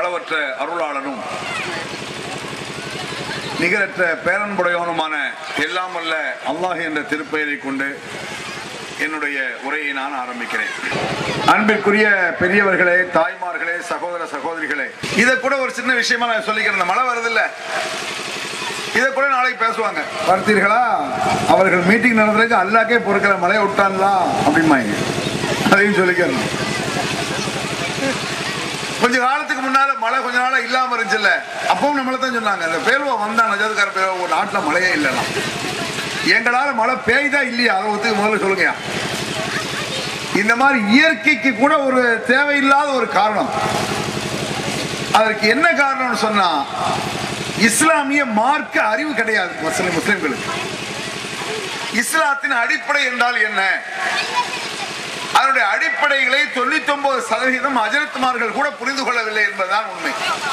அளவற்ற அருளாளனும் நிகரற்ற பேரன்புடையவனுமான எல்லாம் வல்ல அல்லாஹ் என்ற திருப்பெயரை கொண்டு என்னுடைய உரையை நான் ஆரம்பிக்கிறேன் அன்பிற்குரிய பெரியவர்களே தாய்மார்களே சகோதர சகோதரிகளே இதை கூட ஒரு சின்ன விஷயமா நான் சொல்லிக்கிறேன் இந்த மழை வருதில்ல இதை கூட நாளைக்கு பேசுவாங்க பார்த்தீர்களா அவர்கள் மீட்டிங் நடந்ததுக்கு அல்லாக்கே பொறுக்கிற மழையை விட்டான்லா அப்படிம்பாங்க அதையும் சொல்லிக்கிறேன் கொஞ்ச காலத்துக்கு முன்னால மழை கொஞ்ச நாளா இல்லாம இருந்துச்சுல்ல அப்பவும் நம்மள தான் சொன்னாங்க இந்த பேருவா வந்தா நஜதுக்கார பேருவா ஒரு நாட்டுல மழையே இல்லைனா எங்களால மழை பெய்தா இல்லையா அதை ஒத்துக்கு முதல்ல சொல்லுங்க இந்த மாதிரி இயற்கைக்கு கூட ஒரு தேவையில்லாத ஒரு காரணம் அதற்கு என்ன காரணம்னு சொன்னா இஸ்லாமிய மார்க்க அறிவு கிடையாது முஸ்லிம் முஸ்லிம்களுக்கு இஸ்லாத்தின் அடிப்படை என்றால் என்ன அதனுடைய அடிப்படைகளை தொண்ணூத்தி ஒன்பது சதவீதம் அஜரத்துமார்கள் கூட புரிந்து கொள்ளவில்லை என்பதுதான் உண்மை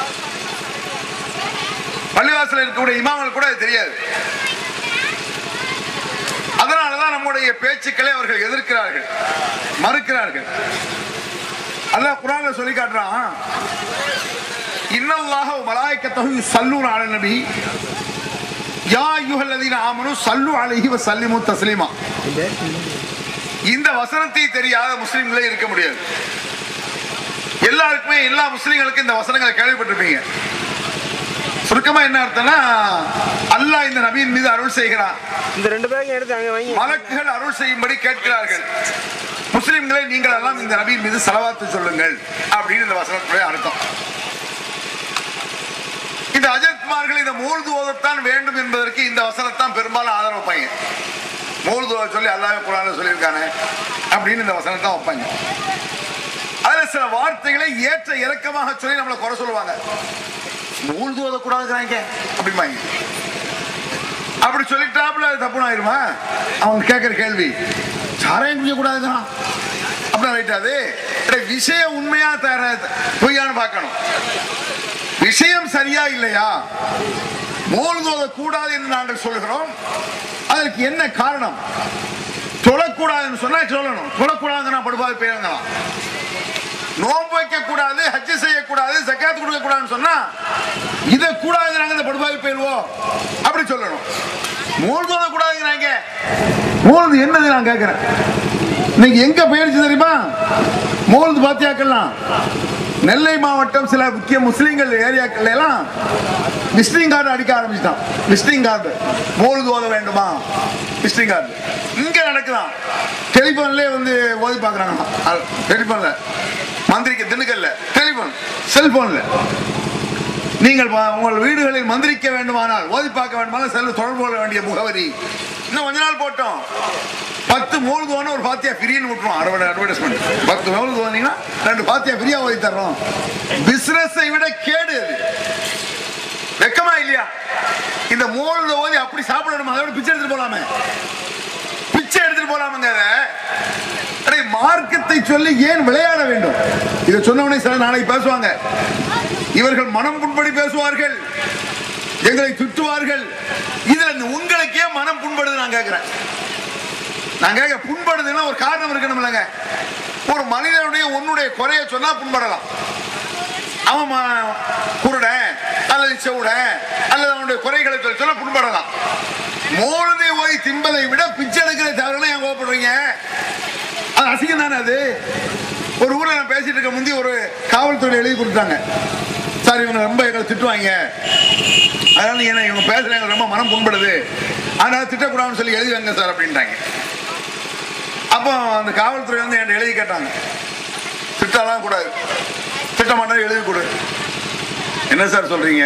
பள்ளிவாசல் இருக்கக்கூடிய இமாமல் கூட அது தெரியாது அதனாலதான் நம்முடைய பேச்சுக்களை அவர்கள் எதிர்க்கிறார்கள் மறுக்கிறார்கள் அல்லாஹ் குரான்ல சொல்லி காட்டுறான் இன்னல்லாஹ மலாய்க்கத்தஹு யுஸல்லூன அலா நபி யா அய்யுஹல்லதீன ஆமனு ஸல்லு அலைஹி வ ஸல்லிமு தஸ்லீமா இந்த வசனத்தை தெரியாத முஸ்லிம்களே இருக்க முடியாது எல்லாருக்குமே எல்லா முஸ்லிம்களுக்கும் இந்த வசனங்களை கேள்விப்பட்டிருப்பீங்க சுருக்கமா என்ன அர்த்தம்னா அல்லாஹ் இந்த நபியின் மீது அருள் செய்கிறான் இந்த ரெண்டு பேரும் எடுத்து அங்க வாங்கி மலக்குகள் அருள் செய்யும்படி கேட்கிறார்கள் முஸ்லிம்களை நீங்கள் எல்லாம் இந்த நபியின் மீது செலவாத்து சொல்லுங்கள் அப்படின்னு இந்த வசனத்துடைய அர்த்தம் இந்த அஜத்மார்கள் இந்த மூழ்து ஓதத்தான் வேண்டும் என்பதற்கு இந்த வசனத்தான் பெரும்பாலும் ஆதரவு வைப்பாங்க மூழ்து ஓத சொல்லி அல்லாஹ் குரான்ல சொல்லியிருக்கானே அப்படின்னு இந்த வசனத்தை வைப்பாங்க அதுல சில வார்த்தைகளை ஏற்ற இறக்கமாக சொல்லி நம்மளை குறை சொல்லுவாங்க மூழ்து ஓதக்கூடாதுங்கிறாங்க அப்படிம்பாங்க அப்படி சொல்லிட்டாப்புல அது தப்புன்னு ஆயிருமா அவங்க கேட்கிற கேள்வி சாராயம் குடிக்க கூடாதுதான் அப்படின்னா ரைட் அது அடே, விஷயம் உண்மையா தர பொய்யான்னு பார்க்கணும் விஷயம் சரியா இல்லையா மூழ்குவத கூடாது என்று நாங்கள் சொல்கிறோம் அதற்கு என்ன காரணம் தொழக்கூடாதுன்னு சொன்னா சொல்லணும் தொழக்கூடாதுன்னா படுபாது பேருங்களாம் நோன்பு வைக்க கூடாது ஹஜ் செய்யக்கூடாது சக்காத்து கொடுக்க கூடாதுன்னு சொன்னா இதை கூடாது நாங்க இந்த படுபாவி போயிருவோம் அப்படி சொல்லணும் மூழ்குவத கூடாதுங்கிறாங்க மூழ்கு என்னது நான் கேட்கிறேன் இன்னைக்கு எங்க போயிடுச்சு தெரியுமா மூழ்கு பாத்தியாக்கலாம் நெல்லை மாவட்டம் சில முக்கிய முஸ்லீம்கள் ஏரியாக்கள் எல்லாம் விசிட்டிங் கார்டு அடிக்க ஆரம்பிச்சிட்டான் விசிட்டிங் கார்டு மூழ்கு ஓத வேண்டுமா விசிட்டிங் கார்டு இங்க நடக்குதான் டெலிபோன்லயே வந்து ஓதி பாக்குறாங்க டெலிபோன்ல மந்திரிக்க திண்டுக்கல்ல டெலிபோன் செல்போன்ல நீங்கள் வ- உங்கள் வீடுகளில் மந்திரிக்க வேண்டுமானால் ஓதி பார்க்க வேண்டுமானால் செல்ல தொடர்பு கொள்ள வேண்டிய முகவரி இன்னும் கொஞ்ச நாள் போட்டோம் பத்து மூழ்குவான ஒரு பாத்தியா ஃப்ரீன்னு விட்டுருவோம் அறுபது அட்வர்டைஸ்மெண்ட் பத்து மூழ்கு வந்தீங்கன்னா ரெண்டு பாத்தியா ஃப்ரீயா ஓதி தர்றோம் பிசினஸை விட கேடு அது வெக்கமா இல்லையா இந்த மூழ்கு ஓதி அப்படி சாப்பிடணும் அதை விட பிச்சை எடுத்துட்டு போலாமே பிச்சை எடுத்துட்டு போலாமுங்க அதை அடே, மார்க்கத்தை சொல்லி ஏன் விளையாட வேண்டும் இதை சொன்னவனே சில நாளைக்கு பேசுவாங்க இவர்கள் மனம் புண்படி பேசுவார்கள் எங்களை திட்டுவார்கள் இதுல இந்த உங்களுக்கு ஏன் மனம் புண்படுது நான் கேட்கிறேன் நான் கேட்க புண்படுதுன்னா ஒரு காரணம் இருக்கணும் இல்லைங்க ஒரு மனிதனுடைய உன்னுடைய குறைய சொன்னா புண்படலாம் அவன் ம- குருடன் அல்லது செவுடன் அல்லது அவனுடைய குறைகளை சொல்லி சொல்ல புண்படலாம் மூலதை ஓய் திம்பதை விட பிச்சை எடுக்கிற தவறுனா ஏன் கோவப்படுறீங்க அது அசிங்கம் தானே அது ஒரு ஊர்ல நான் பேசிட்டு இருக்க முந்தி ஒரு காவல்துறை எழுதி கொடுத்தாங்க சார் இவங்க ரொம்ப எங்களை திட்டுவாங்க அதனால நீங்க என்ன இவங்க பேசுற எங்களுக்கு ரொம்ப மனம் புண்படுது அதனால திட்டக்கூடாதுன்னு சொல்லி எழுதி வாங்க சார் அப்படின்ட்டாங்க அப்போ அந்த காவல்துறை வந்து என்கிட்ட எழுதி கேட்டாங்க திட்டலாம் கூடாது திட்ட மாட்டேன் எழுதி கொடு என்ன சார் சொல்றீங்க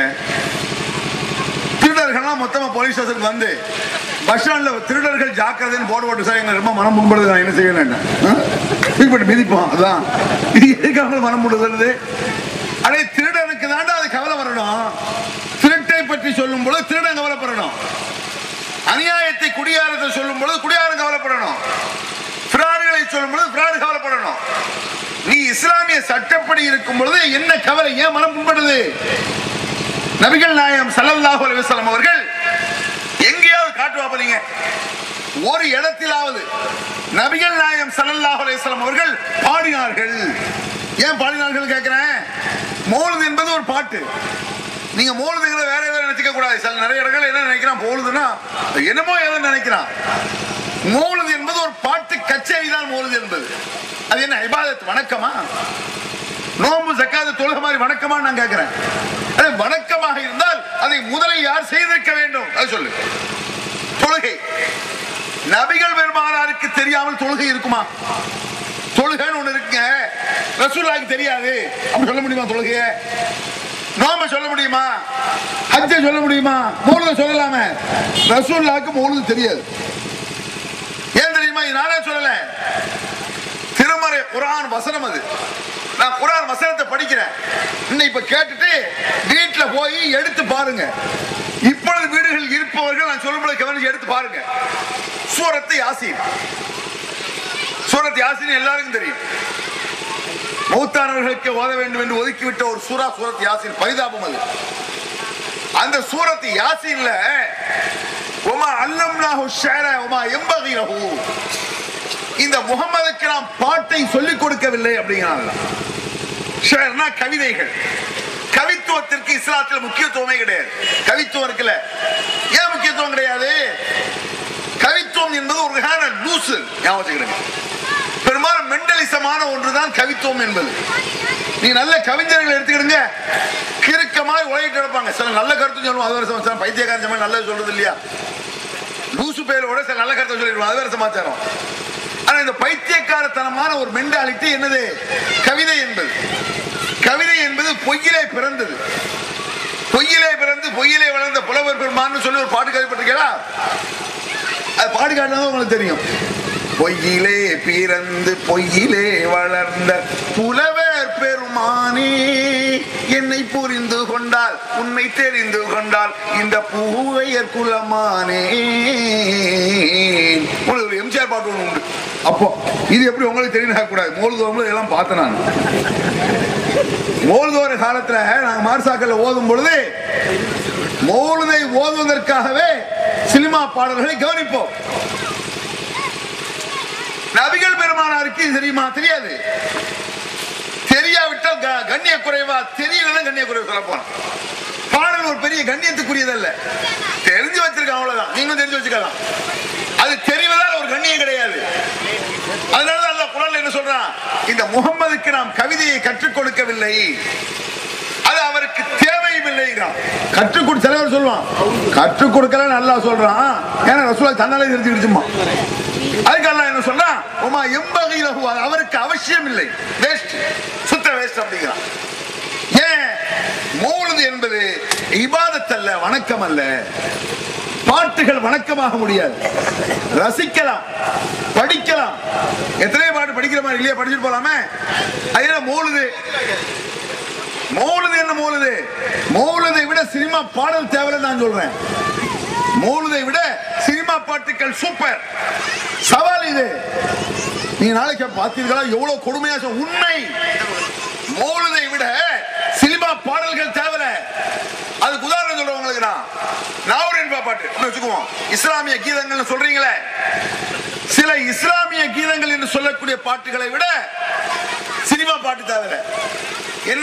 திருடர்கள்லாம் மொத்தமா போலீஸ் ஸ்டேஷனுக்கு வந்து பஸ் ஸ்டாண்ட்ல திருடர்கள் ஜாக்கிரதைன்னு போர்டு போட்டு சார் எங்களுக்கு ரொம்ப மனம் புண்படுது நான் என்ன செய்ய வேண்டாம் தூக்கிப்பட்டு மிதிப்போம் அதான் இது எதுக்கு அவங்க மனம் புண்படுது அடே திருடனுக்கு தாண்டா அது கவலை வரணும் திருட்டை பற்றி சொல்லும் பொழுது திருடன் கவலைப்படணும் அநியாயத்தை குடியாரத்தை சொல்லும் பொழுது குடியாரம் கவலைப்படணும் பிராடுகளை சொல்லும் பொழுது பிராடு கவலைப்படணும் நீ இஸ்லாமிய சட்டப்படி இருக்கும் பொழுது என்ன கவலை ஏன் மனம் புண்படுது நபிகள் நாயம் ஸல்லல்லாஹு அலைஹி வஸல்லம் அவர்கள் எங்கேயாவது காட்டுவா நீங்க ஒரு இடத்திலாவது நபிகள் நாயம் ஸல்லல்லாஹு அலைஹி வஸல்லம் அவர்கள் பாடினார்கள் ஏன் பாடினார்கள் கேட்கிறேன் மௌலுது என்பது ஒரு பாட்டு நீங்க மௌலுதுங்கிற வேற ஏதோ நினைச்சுக்க கூடாது சில நிறைய இடங்கள் என்ன நினைக்கிறான் மௌலுதுன்னா என்னமோ ஏதோ நினைக்கிறான் மௌலுது என்பது ஒரு பாட்டு கச்சேரி தான் மௌலுது என்பது அது என்ன இபாதத் வணக்கமா நோம்பு ஜக்காத்து தொழுக மாதிரி வணக்கமா நான் கேட்கிறேன் அது வணக்கமாக இருந்தால் அதை முதலில் யார் செய்திருக்க வேண்டும் அது சொல்லு தொழுகை நபிகள் பெருமானாருக்கு தெரியாமல் தொழுகை இருக்குமா தொழுகைன்னு ஒண்ணு இருக்குங்க ரசூலுல்லாஹ்க்கு தெரியாது அப்படி சொல்ல முடியுமா தொழுகைய நோம்ப சொல்ல முடியுமா ஹஜ்ஜை சொல்ல முடியுமா மௌலுத சொல்லலாமே ரசூலுல்லாஹ்க்கு மௌலுது தெரியாது ஏன் தெரியுமா இது நானே சொல்லல திருமறை குரான் வசனம் அது நான் குரான் வசனத்தை படிக்கிறேன் இன்னும் இப்ப கேட்டுட்டு வீட்டுல போய் எடுத்து பாருங்க இப்பொழுது வீடுகளில் இருப்பவர்கள் நான் சொல்லும்போது கவனிச்சு எடுத்து பாருங்க சூரத்து யாசீன் சூரத் யாசீன் எல்லாருக்கும் தெரியும் மௌத்தானவர்களுக்கு ஓத வேண்டும் என்று ஒதுக்கிவிட்ட ஒரு சூரா சூரத் யாசீன் பரிதாபம் அது அந்த சூரத் யாசீன்ல உமா அல்லம்னாஹு ஷேர உமா எம்பகி லஹு இந்த முகமதுக்கு நாம் பாட்டை சொல்லிக் கொடுக்கவில்லை அப்படிங்கிறாங்க ஷேர்னா கவிதைகள் கவித்துவத்திற்கு இஸ்லாத்தில் முக்கியத்துவமே கிடையாது கவித்துவம் இருக்குல்ல ஏன் முக்கியத்துவம் கிடையாது கவித்துவம் என்பது ஒரு வகையான லூசு ஞாபகம் வச்சுக்கிடுங்க பெரும்பாலும் மெண்டலிசமான ஒன்றுதான் கவித்துவம் என்பது நீ நல்ல கவிஞர்கள் எடுத்துக்கிடுங்க கிறுக்கமாய் உலகிட்டு எடுப்பாங்க சில நல்ல கருத்து சொல்லுவோம் அது வேற சமாச்சாரம் பைத்தியக்காரன் சமயம் நல்லது சொல்றது இல்லையா லூசு பேரோட சில நல்ல கருத்தை சொல்லிடுவோம் அது வேற சமாச்சாரம் ஆனா இந்த பைத்தியக்காரத்தனமான ஒரு மெண்டாலிட்டி என்னது கவிதை என்பது கவிதை என்பது பொய்யிலே பிறந்தது பொய்யிலே பிறந்து பொய்யிலே வளர்ந்த புலவர் பெருமான்னு சொல்லி ஒரு பாட்டு கேள்விப்பட்டிருக்கீங்களா அது பாட்டு காட்டினா உங்களுக்கு தெரியும் பொய்யிலே பிறந்து பொய்யிலே வளர்ந்த புலவர் பெருமானே என்னை புரிந்து கொண்டால் உன்னை தெரிந்து கொண்டால் இந்த பூவையர் குலமானே உங்களுக்கு ஒரு எம்ஜிஆர் பாட்டு ஒன்று உண்டு அப்போ இது எப்படி உங்களுக்கு தெரியும் கூடாது மூலதோம்பு இதெல்லாம் பார்த்தேன் நான் மோல்தோர காலத்துல நாங்க மார்சாக்கல்ல ஓதும் பொழுது மௌலுதை ஓதுவதற்காகவே சினிமா பாடல்களை கவனிப்போம் நபிகள் பெருமானாருக்கு இது தெரியுமா தெரியாது தெரியாவிட்டால் க- கண்ணிய குறைவா தெரியலன்னா கண்ணிய குறைவு சொல்ல போறோம் பாடல் ஒரு பெரிய கண்ணியத்துக்குரியதல்ல தெரிஞ்சு வச்சிருக்க அவ்வளவுதான் நீங்களும் தெரிஞ்சு வச்சுக்கலாம் அது தெரிவதால் ஒரு கண்ணியம் கிடையாது அதனாலதான் அல்லாஹ் குரான்ல என்ன சொல்றான் இந்த முகம்மதுக்கு நாம் கவிதையை கற்றுக் கொடுக்கவில்லை அது அவருக்கு தேவையும் இல்லைங்கிறான் கற்றுக் கொடு தலைவர் சொல்லுவான் கற்றுக் கொடுக்கல நல்லா சொல்றான் ஏன்னா ரசூலா தன்னாலே தெரிஞ்சுக்கிடுச்சுமா அதுக்கு அல்லாஹ் என்ன சொல்றான் உமா எம்பகை லஹு அது அவருக்கு அவசியம் இல்லை வேஸ்ட் சுத்த வேஸ்ட் அப்படிங்கிறான் ஏன் மௌலுது என்பது இபாதத் அல்ல வணக்கம் அல்ல பாட்டுகள் வணக்கமாக முடியாது ரசிக்கலாம் படிக்கலாம் எத்தனை பாட்டு படிக்கிற மாதிரி இல்லையா படிச்சுட்டு போலாமே அது என்ன மௌலுது மௌலுது என்ன மௌலுது மௌலுதை விட சினிமா பாடல் தேவையில்லை நான் சொல்றேன் மௌலுதை விட சினிமா பாட்டுகள் சூப்பர் சவால் இது நீ நாளைக்கு பார்த்தீர்களா எவ்வளவு கொடுமையா சொல் உண்மை மௌலுதை விட சினிமா பாடல்கள் தேவையில்ல அதுக்கு உதாரணம் சொல்றேன் உங்களுக்கு நான் நாவரின் பாட்டு இன்னும் வச்சுக்குவோம் இஸ்லாமிய கீதங்கள் சொல்றீங்களே சில இஸ்லாமிய கீதங்கள் என்று சொல்லக்கூடிய பாட்டுகளை விட சினிமா பாட்டு தேவையில்ல என்ன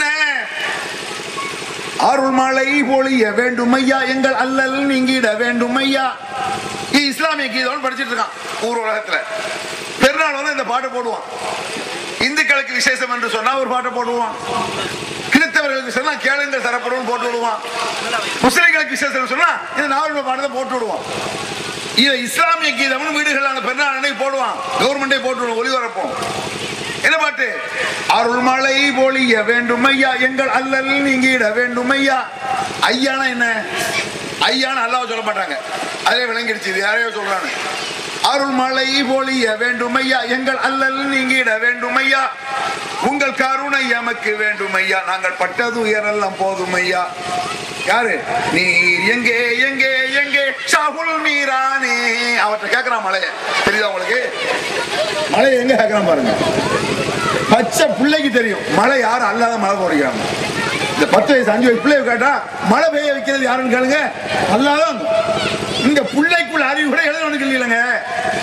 அருள் மழை பொழிய வேண்டும் ஐயா எங்கள் அல்லல் நீங்கிட வேண்டும் ஐயா இது இஸ்லாமிய கீதம் படிச்சிட்டு இருக்கான் ஊர் உலகத்துல பெருநாள் வந்து இந்த பாட்டு போடுவான் இந்துக்களுக்கு விசேஷம் என்று சொன்னா ஒரு பாட்டை போடுவான் கிறிஸ்தவர்களுக்கு சொன்னா கேளுங்கள் தரப்படும் போட்டு விடுவான் முஸ்லிம்களுக்கு விசேஷம் சொன்னா இந்த நாவல் பாடத்தை போட்டு விடுவான் இது இஸ்லாமிய கீதம்னு வீடுகள் அந்த பெருநாள் அன்னைக்கு போடுவான் கவர்மெண்டே போட்டு விடுவோம் ஒளிபரப்போம் என்ன பாட்டு அருள் மழை பொழிய வேண்டும் ஐயா எங்கள் அல்லல் நீங்கிட வேண்டும் ஐயா ஐயானா என்ன ஐயான்னு அல்லாஹ் சொல்ல மாட்டாங்க அதே விளங்கிடுச்சு இது யாரையோ சொல்றாங்க அருள் மழை பொழிய வேண்டும் ஐயா எங்கள் அல்லல் நீங்கிட வேண்டும் ஐயா உங்கள் கருணை எமக்கு வேண்டும் ஐயா நாங்கள் பட்டது உயரெல்லாம் போதும் ஐயா யாரு நீர் எங்கே எங்கே எங்கே ஷாகுல் மீரானே அவர்கிட்ட கேட்கிறான் மழைய தெரியுதா உங்களுக்கு மழை எங்க கேட்கிறான் பாருங்க பச்சை பிள்ளைக்கு தெரியும் மழை யாரும் அல்லாத மழை போடுறாங்க இந்த பத்து வயசு அஞ்சு வயசு பிள்ளைய கேட்டா மழை பெய்ய வைக்கிறது யாருன்னு கேளுங்க அல்லாதான் இந்த பிள்ளைக்குள்ள அறிவு கூட எழுதணுக்கு இல்லைங்க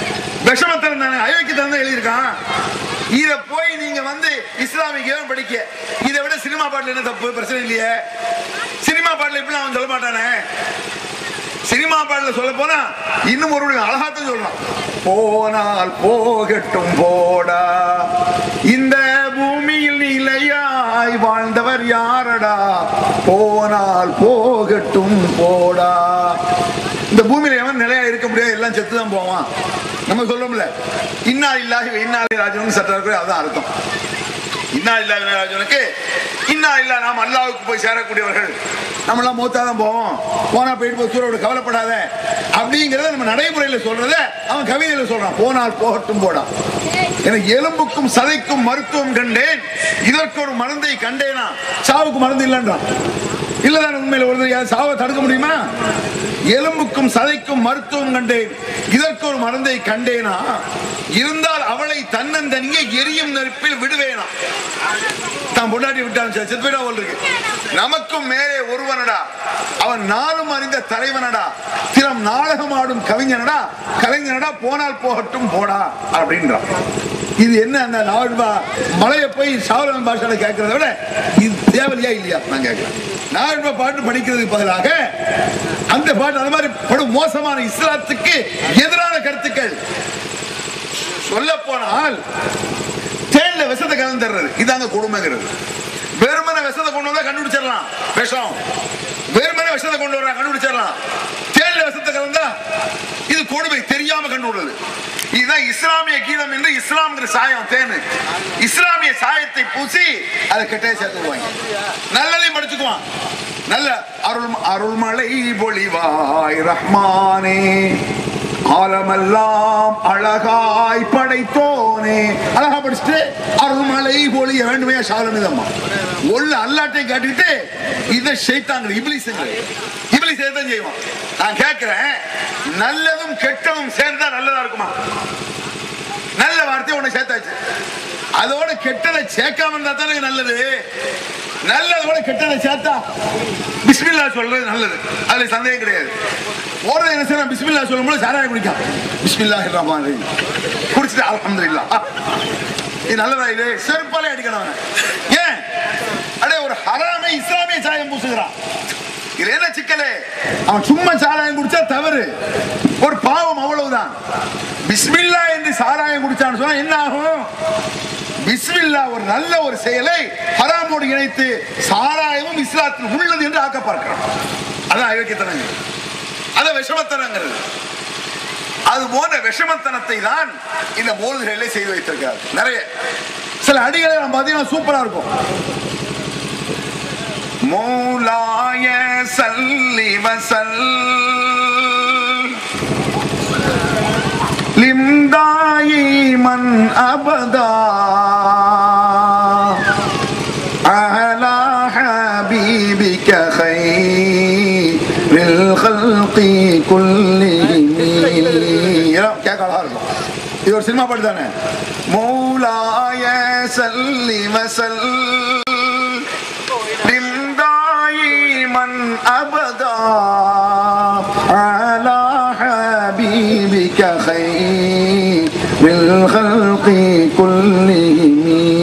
விஷமத்தனம் தானே அயோக்கியத்தனம் தான் எழுதியிருக்கான் இத போய் நீங்க வந்து இஸ்லாமிய படிக்க இதை விட சினிமா பாட்டுல என்ன தப்பு பிரச்சனை இல்லையே சினிமா பாட்டுல இப்படி அவன் சொல்ல மாட்டானே சினிமா பாட்டுல சொல்ல போனா இன்னும் ஒரு அழகாத்தான் சொல்றான் போனால் போகட்டும் போடா இந்த பூமியில் நிலையாய் வாழ்ந்தவர் யாரடா போனால் போகட்டும் போடா இந்த பூமியில எவன் நிலையா இருக்க முடியாது எல்லாம் செத்து தான் போவான் நம்ம சொல்றோம்ல இன்னா இல்லாஹி இன்னாலி ராஜனுக்கு சட்டம் இருக்கு அதான் அர்த்தம் இன்னா இல்லாஹி ராஜனுக்கு இன்னா இல்லா நாம் அல்லாவுக்கு போய் சேரக்கூடியவர்கள் நம்மளாம் மூத்தா தான் போவோம் போனா போயிட்டு போய் சூரோட கவலைப்படாத அப்படிங்கறத நம்ம நடைமுறையில சொல்றத அவன் கவிதையில சொல்றான் போனால் போகட்டும் போடா எனக்கு எலும்புக்கும் சதைக்கும் மருத்துவம் கண்டேன் இதற்கு ஒரு மருந்தை கண்டேனா சாவுக்கு மருந்து இல்லைன்றான் இல்லதான உண்மையில ஒரு யார் சாவை தடுக்க முடியுமா எலும்புக்கும் சதைக்கும் மருத்துவம் கண்டேன் இதற்கு ஒரு மருந்தை கண்டேனா இருந்தால் அவளை தன்னந்தனியே எரியும் நெருப்பில் விடுவேனா தான் பொண்டாட்டி விட்டான் செத்து போயிடா போல் இருக்கு நமக்கும் மேலே ஒருவனடா அவன் நாளும் அறிந்த தலைவனடா திறம் நாடகம் ஆடும் கவிஞனடா கலைஞனடா போனால் போகட்டும் போடா அப்படின்றான் இது என்ன அந்த நாடுபா மலையை போய் சாவலன் பாஷால கேட்கறத விட இது தேவையா இல்லையா நான் கேட்கிறேன் நாடுபா பாட்டு படிக்கிறதுக்கு பதிலாக அந்த பாட்டு அந்த மாதிரி படும் மோசமான இஸ்லாத்துக்கு எதிரான கருத்துக்கள் சொல்ல போனால் தேன்ல விஷத்தை கலந்து தர்றது இதாங்க கொடுமைங்கிறது வெறுமனை விஷத்தை கொண்டு வந்தா கண்டுபிடிச்சிடலாம் விஷம் வெறுமனை விஷத்தை கொண்டு வர கண்டுபிடிச்சிடலாம் தேன்ல விஷத்தை கலந்தா இது கொடுமை தெரியாம கண்டு விடுறது இதுதான் இஸ்லாமிய கீதம் என்று இஸ்லாம்ங்கிற சாயம் தேனு இஸ்லாமிய சாயத்தை பூசி அதை கெட்டையை சேர்த்துக்குவாங்க நல்லதையும் படிச்சுக்குவான் நல்ல அருள் அருள்மலை பொழிவாய் ரஹ்மானே ஆலமெல்லாம் அழகாய் படைத்தோனே அழகா படிச்சுட்டு அருள்மலை பொழிய வேண்டுமே சாலமிதம்மா ஒண்ணு அல்லாட்டையும் காட்டிட்டு இதை ஷைத்தாங்க இபிலிசுங்க இபிலிஸ் தான் செய்வான் நான் கேட்கிறேன் நல்லதும் கெட்டதும் சேர்ந்தா நல்லதா இருக்குமா நல்ல வார்த்தை ஒண்ணு சேர்த்தாச்சு அதோட கெட்டதை சேர்க்காம இருந்தா தானே நல்லது நல்லதோட கெட்டதை சேர்த்தா பிஸ்மில்லா சொல்றது நல்லது அதுல சந்தேகம் கிடையாது போறது என்ன செய்யணும் பிஸ்மில்லா சொல்லும்போது சாராயம் குடிക്കാം பிஸ்மில்லா ரஹ்மான் ரஹீம் குடிச்சிட்டு அல்ஹம்துலில்லாஹ் இது நல்லதா இது செருப்பாலே அடிக்கணும் அவனை. ஏன் அடே ஒரு ஹராமை இஸ்லாமிய சாயம் பூசுகிறான் இதுல என்ன சிக்கலு அவன் சும்மா சாராயம் குடிச்சா தவறு ஒரு பாவம் அவ்வளவுதான் பிஸ்மில்லா என்று சாராயம் குடிச்சான்னு சொன்னா என்ன ஆகும் பிஸ்மில்லா ஒரு நல்ல ஒரு செயலை ஹராமோடு இணைத்து சாராயமும் இஸ்லாத்தில் உள்ளது என்று ஆக்க பார்க்கிறோம் அதான் அயோக்கியத்தனங்கள் அதான் விஷமத்தனங்கிறது அது போன்ற விஷமத்தனத்தை தான் இந்த மோதுகளிலே செய்து வைத்திருக்கிறார் நிறைய சில அடிகளை நம்ம பார்த்தீங்கன்னா சூப்பரா இருக்கும் மௌலாய சல்லி வசல் لمدايما أبدا على حبيبك خير الخلق كلهم क्या कहा இது ஒரு சினிமா பாட்டு தானே மௌலாய சல்லி வசல் دائما أبدا على حبيبك خير الخلق كلهم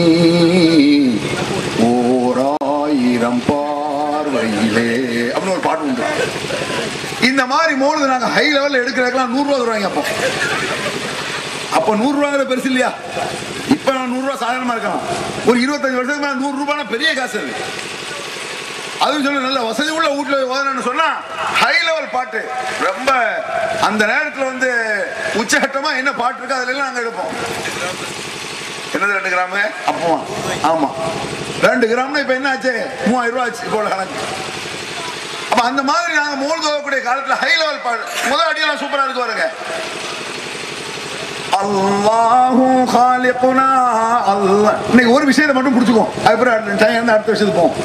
ஓராயிரம் பார்வையிலே அப்படின்னு ஒரு பாட்டு உண்டு இந்த மாதிரி மோழுது நாங்க ஹை லெவல்ல எடுக்கிறதுக்கெல்லாம் நூறு ரூபா தருவாங்க அப்போ அப்ப நூறு ரூபாங்கிற பெருசு இல்லையா இப்ப நான் நூறு ரூபாய் சாதாரணமா இருக்கலாம் ஒரு இருபத்தஞ்சு வருஷத்துக்கு மேல நூறு ரூபாய்னா பெரிய காசு அது அதுவும் சொல்லு நல்ல வசதி உள்ள வீட்டுல ஓதணும்னு சொன்னா ஹை லெவல் பாட்டு ரொம்ப அந்த நேரத்துல வந்து உச்சகட்டமா என்ன பாட்டு இருக்கோ அதுல எல்லாம் நாங்க எடுப்போம் என்னது ரெண்டு கிராமு அப்போ ஆமா ரெண்டு கிராம்னா இப்ப என்ன ஆச்சு மூவாயிரம் ரூபாய் ஆச்சு இப்போ உள்ள கணக்கு அப்ப அந்த மாதிரி நாங்க மூழ்கு போகக்கூடிய காலத்துல ஹை லெவல் பாட்டு முதல் அடியெல்லாம் சூப்பரா இருக்கு பாருங்க அல்லாஹு காலிகுனா அல்லாஹ் இன்னைக்கு ஒரு விஷயத்தை மட்டும் பிடிச்சுக்குவோம் அதுக்கப்புறம் டைம் வந்து அடுத்த விஷயத்துக்கு போவோம்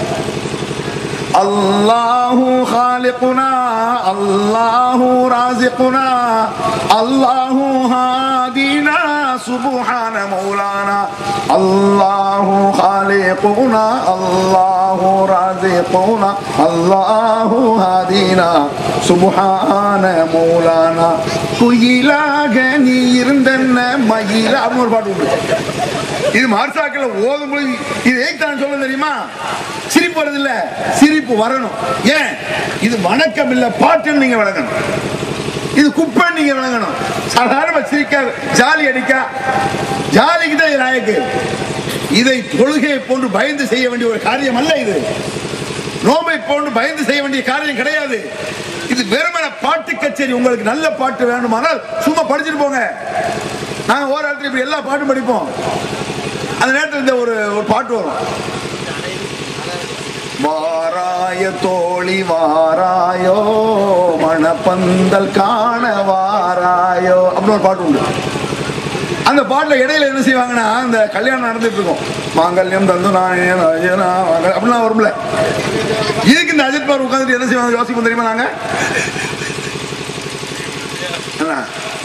அல்லாஹு காலிகுனா அல்லாஹு ராசிகுனா அல்லாஹு ஹாதினா سبحان مولانا الله خالقنا الله رازقنا الله هادينا سبحان مولانا குயிலாக நீ இருந்தென்ன மயில அப்படின்னு ஒரு பாட்டு உண்டு இது மார்சாக்கள் ஓதும் பொழுது இது ஏன் சொல்ல தெரியுமா சிரிப்பு வருது இல்ல சிரிப்பு வரணும் ஏன் இது வணக்கம் இல்ல பாட்டுன்னு நீங்க வழங்கணும் இது குப்பை நீங்க வழங்கணும் சாதாரண சிரிக்க ஜாலி அடிக்க ஜாலிக்கு தான் இது நாயக்கு இதை தொழுகையை போன்று பயந்து செய்ய வேண்டிய ஒரு காரியம் அல்ல இது நோம்பை போன்று பயந்து செய்ய வேண்டிய காரியம் கிடையாது இது வெறுமன பாட்டு கச்சேரி உங்களுக்கு நல்ல பாட்டு வேண்டுமானால் சும்மா படிச்சுட்டு போங்க நாங்க ஓராத்திரி இப்படி எல்லா பாட்டும் படிப்போம் அந்த நேரத்தில் இந்த ஒரு ஒரு பாட்டு வரும் வாராய தோழி வாராயோ மணப்பந்தல் காண வாராயோ அப்படின்னு ஒரு பாட்டு உண்டு அந்த பாட்டுல இடையில என்ன செய்வாங்கன்னா அந்த கல்யாணம் நடந்துட்டு இருக்கும் மாங்கல்யம் தந்து நாயன அஜயனா மாங்கல்யம் அப்படிலாம் வரும்ல இதுக்கு இந்த அஜித் பார் உட்காந்துட்டு என்ன செய்வாங்க யோசிப்போம் தெரியுமா நாங்க என்ன?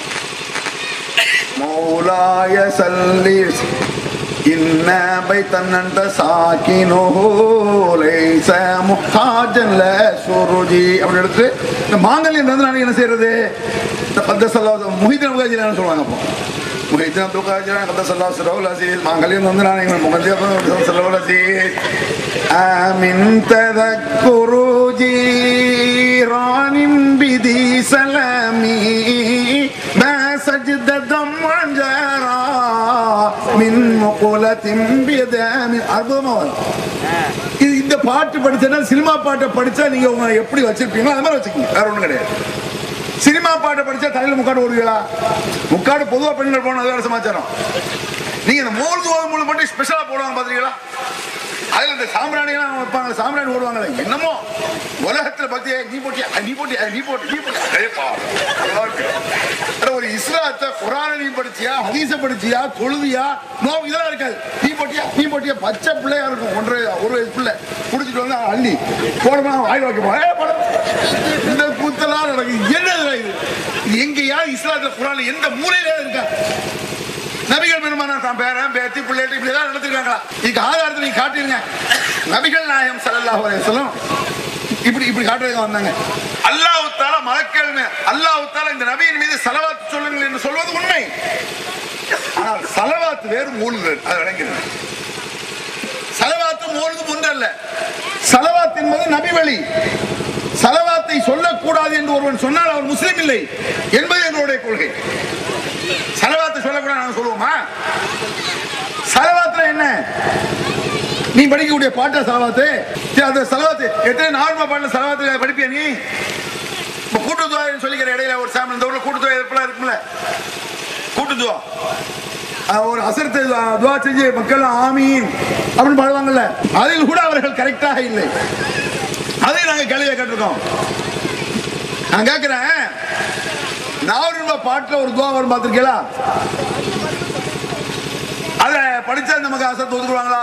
மௌலாய சல்லி இன்ன பைத்தன்னண்ட சாக்கினோ லைஸ முஹாஜன் ல சுருஜி அப்படின்னு எடுத்து இந்த மாங்கல்யம் தந்து நாளைக்கு என்ன செய்யறது இந்த பத்தசல்லா முஹிதன் முகாஜி என்ன சொல்லுவாங்க அப்போ முஹிதன் அப்துல் காஜிரா பத்தசல்லா சிரவுல் அசீஸ் மாங்கல்யம் தந்து நாளைக்கு முகந்தி சிரவுல் அசீஸ் ஆமின் ததக்குரு ஜீரானின் பிதி சலமி سجدة منجرا من مقولة بيدام அற்புதமா வரும். இது இந்த பாட்டு படிச்சா சினிமா பாட்டை படிச்சா நீங்க உங்க எப்படி வச்சிருப்பீங்களோ அது மாதிரி வச்சுக்கோங்க வேற ஒண்ணும் கிடையாது சினிமா பாட்டை படிச்சா தலையில முக்காடு ஓடுவீங்களா முக்காடு பொதுவா பெண்கள் போன அது வேற சமாச்சாரம் நீங்க இந்த மூழ்கு ஓதும் மூலம் மட்டும் ஸ்பெஷலா போடுவாங்க பாத்தீங்களா அதுல இந்த சாம்பிராணி எல்லாம் வைப்பாங்க சாம்பிராணி ஓடுவாங்க என்னமோ உலகத்துல பத்தியா நீ போட்டியா நீ போட்டியா நீ போட்டு நீ போட்டியா ஏய் பா, நல்லா இருக்கு. அட, ஒரு இஸ்லாத்தை குரான நீ படிச்சியா ஹதீஸ படிச்சியா தொழுதியா நோ இதெல்லாம் இருக்காது நீ போட்டியா நீ போட்டியா பச்சை பிள்ளையா இருக்கும் ஒன்றரை ஒரு வயசு பிள்ளை குடிச்சிட்டு வந்து அள்ளி போடமா வாய் வைக்க போ. ஏய், போட. இந்த கூத்தெல்லாம் நடக்குது என்ன இதுல இது இது எங்கேயாவது இஸ்லாத்துல குரான் எந்த மூலையில இருக்கா நபிகள் பெருமானா தான் பேரன் பேத்தி பிள்ளைட்டு இப்படி தான் நடத்திருக்காங்களா இதுக்கு ஆதாரத்தை நீங்க காட்டிருங்க நபிகள் நாயகம் ஸல்லல்லாஹு அலைஹி வஸல்லம் இப்படி இப்படி காட்டுறதுக்கு வந்தாங்க அல்லாஹ் தால மலக்கள் மே- அல்லாஹ் தால இந்த நபியின் மீது சலவாத் சொல்லுங்கள் என்று சொல்வது உண்மை ஆனால் சலவாத் வேறு மூணுகள் அது விளங்கிறது சலவாத்தும் மூணுக்கும் ஒன்றல்ல சலவாத் என்பது நபி வழி சலவாத்தை சொல்லக்கூடாது என்று ஒருவன் சொன்னால் அவர் முஸ்லிம் இல்லை என்பது எங்களுடைய கொள்கை சலவாத்தை சொல்லக்கூடாது நாங்க சொல்லுவோமா சலவாத்துல என்ன நீ படிக்கக்கூடிய பாட்டா சலவாத்து சரி, அந்த சலவாத்து எத்தனை நார்மலா பாட்டுல சலவாத்து படிப்பியா நீ இப்ப கூட்டுத்துவா சொல்லிக்கிற இடையில ஒரு சாம்பிள் இந்த ஊர்ல கூட்டுத்துவா எப்பலாம் இருக்கும்ல கூட்டுத்துவா அஹ் ஒரு அசரத்தை துவா- துவா செஞ்சு மக்கள் ஆமீன் அப்படின்னு பாடுவாங்கல்ல அதில் கூட அவர்கள் கரெக்டாக இல்லை அதை நாங்க கேள்வியை கேட்டிருக்கோம் நான் கேட்கிறேன் நானூறு ரூபாய் பாட்டுல ஒரு துவா வரும் பார்த்திருக்கீங்களா அத படிச்சா நமக்கு அசத்து ஒதுக்குவாங்களா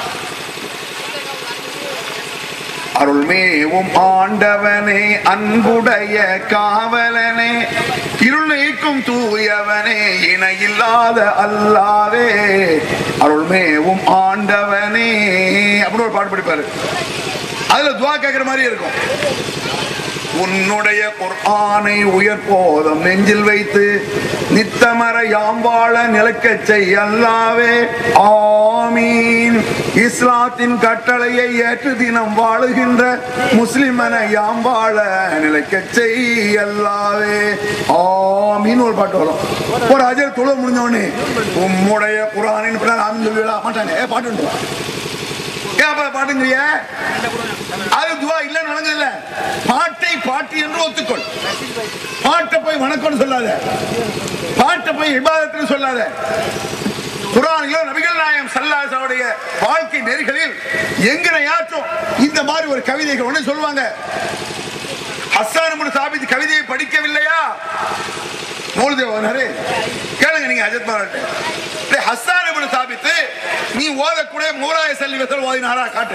அருள்மேவும் ஆண்டவனே அன்புடைய காவலனே இருள் நீக்கும் தூயவனே இணையில்லாத அல்லாவே அருள்மேவும் ஆண்டவனே அப்படின்னு ஒரு பாட்டு படிப்பாரு அதுல துவா கேட்கிற மாதிரி இருக்கும் உன்னுடைய குர்ஆனை உயர்போதம் நெஞ்சில் வைத்து நித்தமர யாம் வாழ நிலைக்கச் செய் அல்லாவே ஆமீன் இஸ்லாத்தின் கட்டளையை ஏற்று தினம் வாழுகின்ற முஸ்லிமன யாம் வாழ நிலைக்கச் செய் அல்லாவே ஆமீன் ஒரு பாட்டு வரும் ஒரு அஜர் தொழ முடிஞ்ச உடனே உம்முடைய குரானின் பின்னால் ஆமீன் சொல்லுவீங்களா மாட்டாங்க ஏ பாட்டு ஏன் அப்ப பாட்டுங்கிறிய அது துவா இல்லைன்னு வணங்குது இல்ல பாட்டை பாட்டு என்று ஒத்துக்கொள் பாட்டை போய் வணக்கம்னு சொல்லாத பாட்டை போய் இபாதத்துன்னு சொல்லாத குரானிலோ நபிகள் நாயம் சல்லாசனுடைய வாழ்க்கை நெறிகளில் எங்கனையாச்சும் இந்த மாதிரி ஒரு கவிதைகள் ஒண்ணு சொல்லுவாங்க ஹஸ்ஸான் இப்னு சாபித் கவிதையை படிக்கவில்லையா மூலதேவனரே கேளுங்க நீங்க அஜத் பாராட்டு டேய், ஹஸ்ஸான் இப்னு சாபித் நீ ஓதக்கூடிய மூலாய செல்வி வசல் ஓதினாரா காட்டு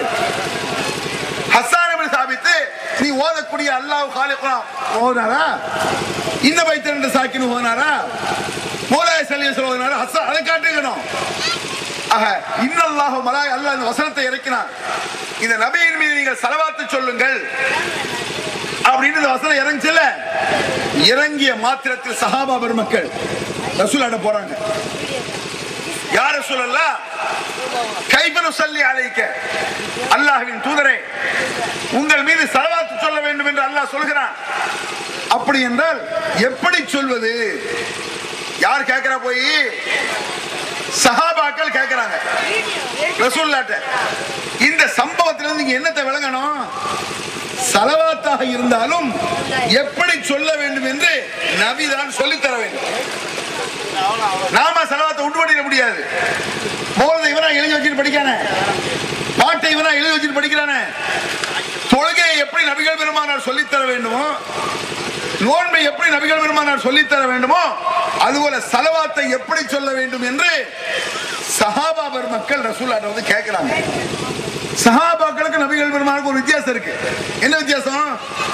ஹஸ்ஸான் இப்னு சாபித் நீ ஓதக்கூடிய அல்லாஹ் காலிகுலாம் ஓதினாரா இந்த பைத்தன் என்று சாக்கின்னு போனாரா மூலாய சல்லிய சொல்லுவதனால ஹசன் அதை காட்டுக்கணும் ஆக இன்னல்லாஹு மலாய் அல்லாஹ் இந்த வசனத்தை இறக்கினான் இந்த நபியின் மீது நீங்கள் சலவாத்து சொல்லுங்கள் அப்படின்னு இந்த வசனம் இறங்குச்சுல இறங்கிய மாத்திரத்தில் சஹாபா பெருமக்கள் ரசூலாட போறாங்க யார சொல்லலாம் கைபனு சொல்லி அழைக்க அல்லாஹ்வின் தூதரே உங்கள் மீது சலவாத்து சொல்ல வேண்டும் என்று அல்லாஹ் சொல்கிறான் அப்படி என்றால் எப்படி சொல்வது யார் கேட்கிறா போய் சஹாபாக்கள் கேட்கிறாங்க ரசூல்லாட்ட இந்த சம்பவத்திலிருந்து நீங்க என்னத்தை விளங்கணும் சலவாத்தாக இருந்தாலும் எப்படி சொல்ல வேண்டும் என்று நபிதான் சொல்லித் தர வேண்டும் நாம செலவாத்தை உண்டு பண்ணிட முடியாது மோகத்தை இவனா எழுதி வச்சுட்டு படிக்கானே பாட்டை இவனா எழுதி வச்சுட்டு படிக்கிறானே தொழுகையை எப்படி நபிகள் பெருமானார் சொல்லித் தர வேண்டுமோ நோன்பை எப்படி நபிகள் பெருமானார் சொல்லித் தர வேண்டுமோ அதுபோல சலவாத்தை எப்படி சொல்ல வேண்டும் என்று சஹாபா பெருமக்கள் ரசூல்லாட்ட வந்து கேட்கிறாங்க சஹாபாக்களுக்கு நபிகள் பெருமானுக்கு ஒரு வித்தியாசம் இருக்கு என்ன வித்தியாசம்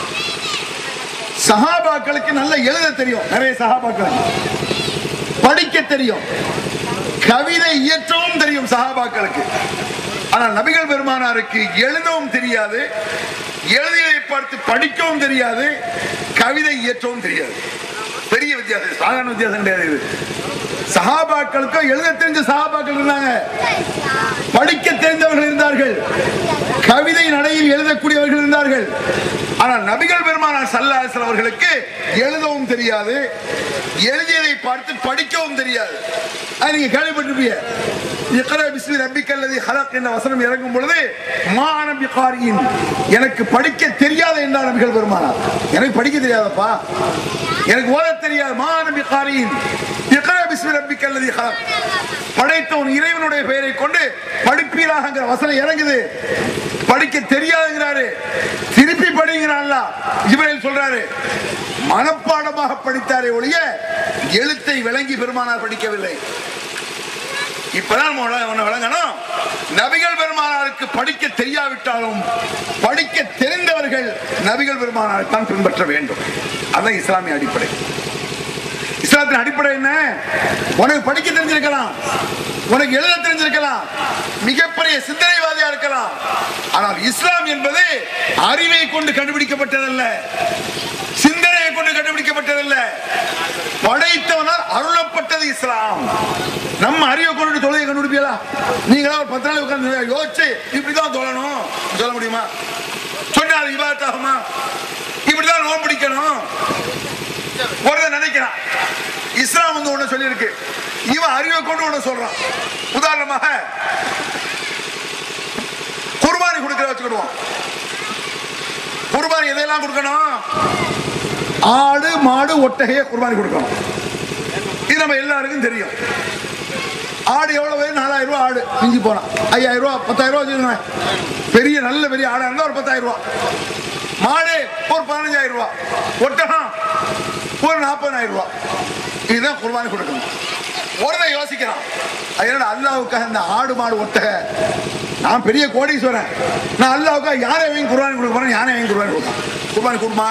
சஹாபாக்களுக்கு நல்ல எழுத தெரியும் நிறைய சஹாபாக்களுக்கு படிக்க தெரியும் கவிதை இயற்றவும் தெரியும் சஹாபாக்களுக்கு ஆனால் நபிகள் பெருமானாருக்கு எழுதவும் தெரியாது எழுதியதை பார்த்து படிக்கவும் தெரியாது கவிதை இயற்றவும் தெரியாது பெரிய வித்தியாசம் சாதாரண வித்தியாசம் கிடையாது இது சஹாபாக்களுக்கும் எழுத தெரிஞ்ச சஹாபாக்கள் இருந்தாங்க படிக்க தெரிந்தவர்கள் இருந்தார்கள் கவிதை நடையில் எழுதக்கூடியவர்கள் இருந்தார்கள் ஆனால் நபிகள் பெருமானார் சல்லாசல் அவர்களுக்கு எழுதவும் தெரியாது எழுதியதை பார்த்து படிக்கவும் தெரியாது அது நீங்க கேள்விப்பட்டிருப்பீங்க இக்ரா பிஸ்மி ரப்பிக்கல்லதி ஹலக் என்ற வசனம் இறங்கும் பொழுது மானபி காரியின் எனக்கு படிக்க தெரியாத என்றார் நபிகள் பெருமானார் எனக்கு படிக்க தெரியாதப்பா எனக்கு ஓத தெரியாது மானபி காரியின் இக்ரா பிஸ்மி ரப்பிக்கல்லதி ஹலக் படைத்தவன் இறைவனுடைய பெயரை கொண்டு படிப்பீராகங்கிற வசனம் இறங்குது படிக்க தெரியாதுங்கிறாரு திருப்பி படிங்கிறான்ல இவரையில் சொல்றாரு மனப்பாடமாக படித்தாரே ஒழிய எழுத்தை விளங்கி பெருமானார் படிக்கவில்லை இப்பதான் நம்ம உல- ஒண்ணு விளங்கணும் நபிகள் பெருமானாருக்கு படிக்க தெரியாவிட்டாலும் படிக்க தெரிந்தவர்கள் நபிகள் பெருமானாரை தான் பின்பற்ற வேண்டும் அதான் இஸ்லாமிய அடிப்படை இஸ்லாத்தின் அடிப்படை என்ன உனக்கு படிக்க தெரிஞ்சிருக்கலாம் உனக்கு எழுத தெரிஞ்சிருக்கலாம் மிகப்பெரிய சிந்தனைவாதியா இருக்கலாம் ஆனால் இஸ்லாம் என்பது அறிவை கொண்டு கண்டுபிடிக்கப்பட்டதல்ல சிந்தனையை கொண்டு கண்டுபிடிக்கப்பட்டதல்ல படைத்தவனால் அருளப்பட்டது இஸ்லாம் நம்ம அறிவை கொண்டு தொழுகை கண்டுபிடிப்பீங்களா நீங்களா ஒரு பத்து நாள் உட்கார்ந்து யோசிச்சு இப்படிதான் தொழணும் சொல்ல முடியுமா சொன்னா அது இபாத்தாகுமா இப்படிதான் நோன்பு பிடிக்கணும் ஒருத்தன் நினைக்கிறான் இஸ்லாம் வந்து ஒண்ணு சொல்லியிருக்கு இவன் அறிவை கொண்டு ஒண்ணு சொல்றான் உதாரணமாக குர்பானி கொடுக்கிற வச்சுக்கிடுவோம் குர்பானி எதையெல்லாம் கொடுக்கணும் ஆடு மாடு ஒட்டகைய குர்பானி கொடுக்கணும் இது நம்ம எல்லாருக்கும் தெரியும் ஆடு எவ்வளவு நாலாயிரம் ரூபாய் ஆடு மிஞ்சி போனா ஐயாயிரம் ரூபாய் பத்தாயிரம் ரூபாய் வச்சுக்கோங்க பெரிய நல்ல பெரிய ஆடா இருந்தா ஒரு பத்தாயிரம் ரூபாய் மாடு ஒரு பதினஞ்சாயிரம் ரூபாய் ஒட்டகம் ஒரு நாற்பதாயிரம் ரூபாய் இதுதான் குர்பானி கொடுக்கணும் ஒருத்தன் யோசிக்கிறான் அது என்னடா அல்லாவுக்காக இந்த ஆடு மாடு ஒட்டக நான் பெரிய கோடீஸ்வரன் நான் அல்லாவுக்காக யாரை வாங்கி குர்பானி கொடுக்க போறேன் யானை வாங்கி குர்பானி கொடுக்கலாம் குர்பானி கொடுமா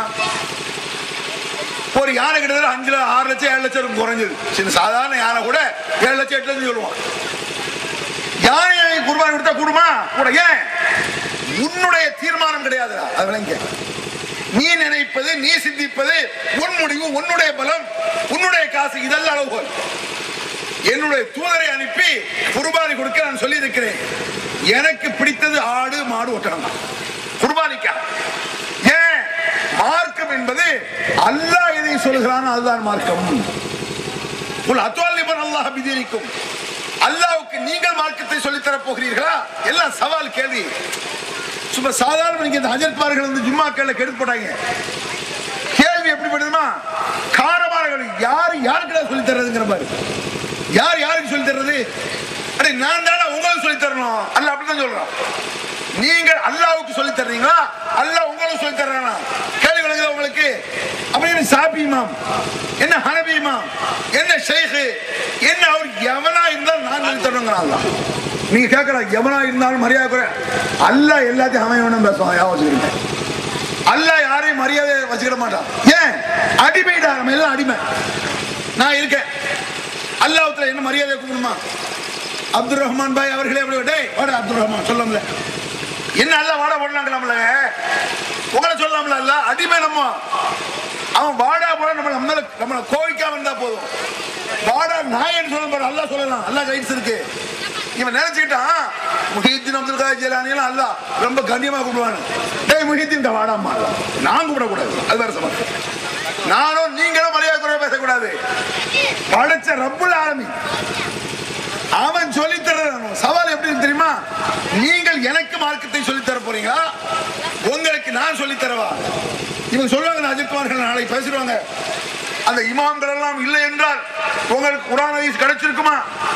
ஒரு யானை கிட்டத்தட்ட அஞ்சு ல- ஆறு லட்சம் ஏழு லட்சம் இருக்கும் குறைஞ்சது சின்ன சாதாரண யானை கூட ஏழு லட்சம் எட்டு லட்சம் சொல்லுவோம் யானை வாங்கி குர்பானி கொடுத்தா கூடுமா கூட ஏன் உன்னுடைய தீர்மானம் கிடையாது அது விளங்க நீ நினைப்பது நீ சிந்திப்பது உன் முடிவு உன்னுடைய பலம் உன்னுடைய காசு இதெல்லாம் அளவுகோல் என்னுடைய தூதரை அனுப்பி குர்பானி கொடுக்க நான் சொல்லி இருக்கிறேன் எனக்கு பிடித்தது ஆடு மாடு ஒட்டகம் தான். குர்பானிக்கா ஏன் மார்க்கம் என்பது அல்லாஹ் எதை சொல்கிறான் அதுதான் மார்க்கம் உல் அத்வாலிபன் அல்லாஹ் பிதீனிக்கும் அல்லாஹ்வுக்கு நீங்கள் மார்க்கத்தை சொல்லித் தரப் போகிறீர்களா எல்லாம் சவால் கேள்வி சும்மா சாதாரண நீங்க இந்த அஜர்பார்கள் வந்து ஜும்மாக்கள்ல கெடுத்து போட்டாங்க கேள்வி எப்படி பண்ணுதுமா காரமானவர்கள் யாரு யாருக்கு சொல்லி தர்றதுங்கிற மாதிரி யார் யாருக்கு சொல்லி தர்றது அடே நான் தானே உங்களுக்கு சொல்லி தரணும் அல்ல அப்படிதான் சொல்றான் நீங்கள் அல்லாவுக்கு சொல்லி தர்றீங்களா அல்லாஹ் உங்களுக்கு சொல்லி தர்றானா கேள்வி விளங்குதா உங்களுக்கு அப்படின்னு சாபி இமாம் என்ன ஹனபி இமாம் என்ன ஷேഖ് என்ன அவர் எவனா இருந்தாலும் நான் சொல்லி தரணுங்கிறான் அல்லாஹ் நீங்க கேட்கலாம் எவனா இருந்தாலும் மரியாதை குறை அல்லாஹ் எல்லாத்தையும் அவன் வேணும் பேசுவான் ஞாபகம் வச்சுக்கிறீங்க அல்லாஹ் யார் யாரையும் மரியாதை வச்சுக்கிட மாட்டான் ஏன் அடிமைடா நம்ம எல்லாம் அடிமை நான் இருக்கேன் அல்லாஹ்வுத்துல என்ன மரியாதை கூப்பிடுமா அப்துல் ரஹ்மான் பாய் அவர்களே அப்படி டேய் வாடா அப்துல் ரஹ்மான் சொல்லல என்ன அல்ல வாடா போடலாங்களாம்ல உங்களை சொல்லலாம்ல அல்ல அடிமை நம்ம அவன் வாடா போட நம்ம நம்மள நம்மள கோவிக்காம இருந்தா போதும் வாடா நாயன்னு சொல்ல பாரு அல்லாஹ் சொல்லலாம் அல்லாஹ் கைட்ஸ் இருக்கு இவன் நினைச்சுக்கிட்டான் முஹித்தீன் அப்துல் காதர் ஜிலானி எல்லாம் அல்லாஹ் ரொம்ப கண்ணியமா கூப்பிடுவானு டேய் முஹித்தீன் டா வாடாம்மா அல்லாஹ் நான் கூப்பிடக்கூடாது அது வேற சமம் நானும் நீங்களும் மரியாதை குறைய பேசக்கூடாது படைச்ச ரப்புல் ஆலமி அவன் சொல்லித் தர்றான் சவால் எப்படி இருக்கு தெரியுமா நீங்கள் எனக்கு மார்க்கத்தை சொல்லித் தர போறீங்களா உங்களுக்கு நான் சொல்லித் தரவா இவங்க சொல்லுவாங்க அஜித்குமார்கள் நாளைக்கு பேசிடுவாங்க அந்த இமாம்கள் எல்லாம் இல்லை என்றால் உங்களுக்கு குரான் ஹதீஸ் கிடைச்சிருக்குமா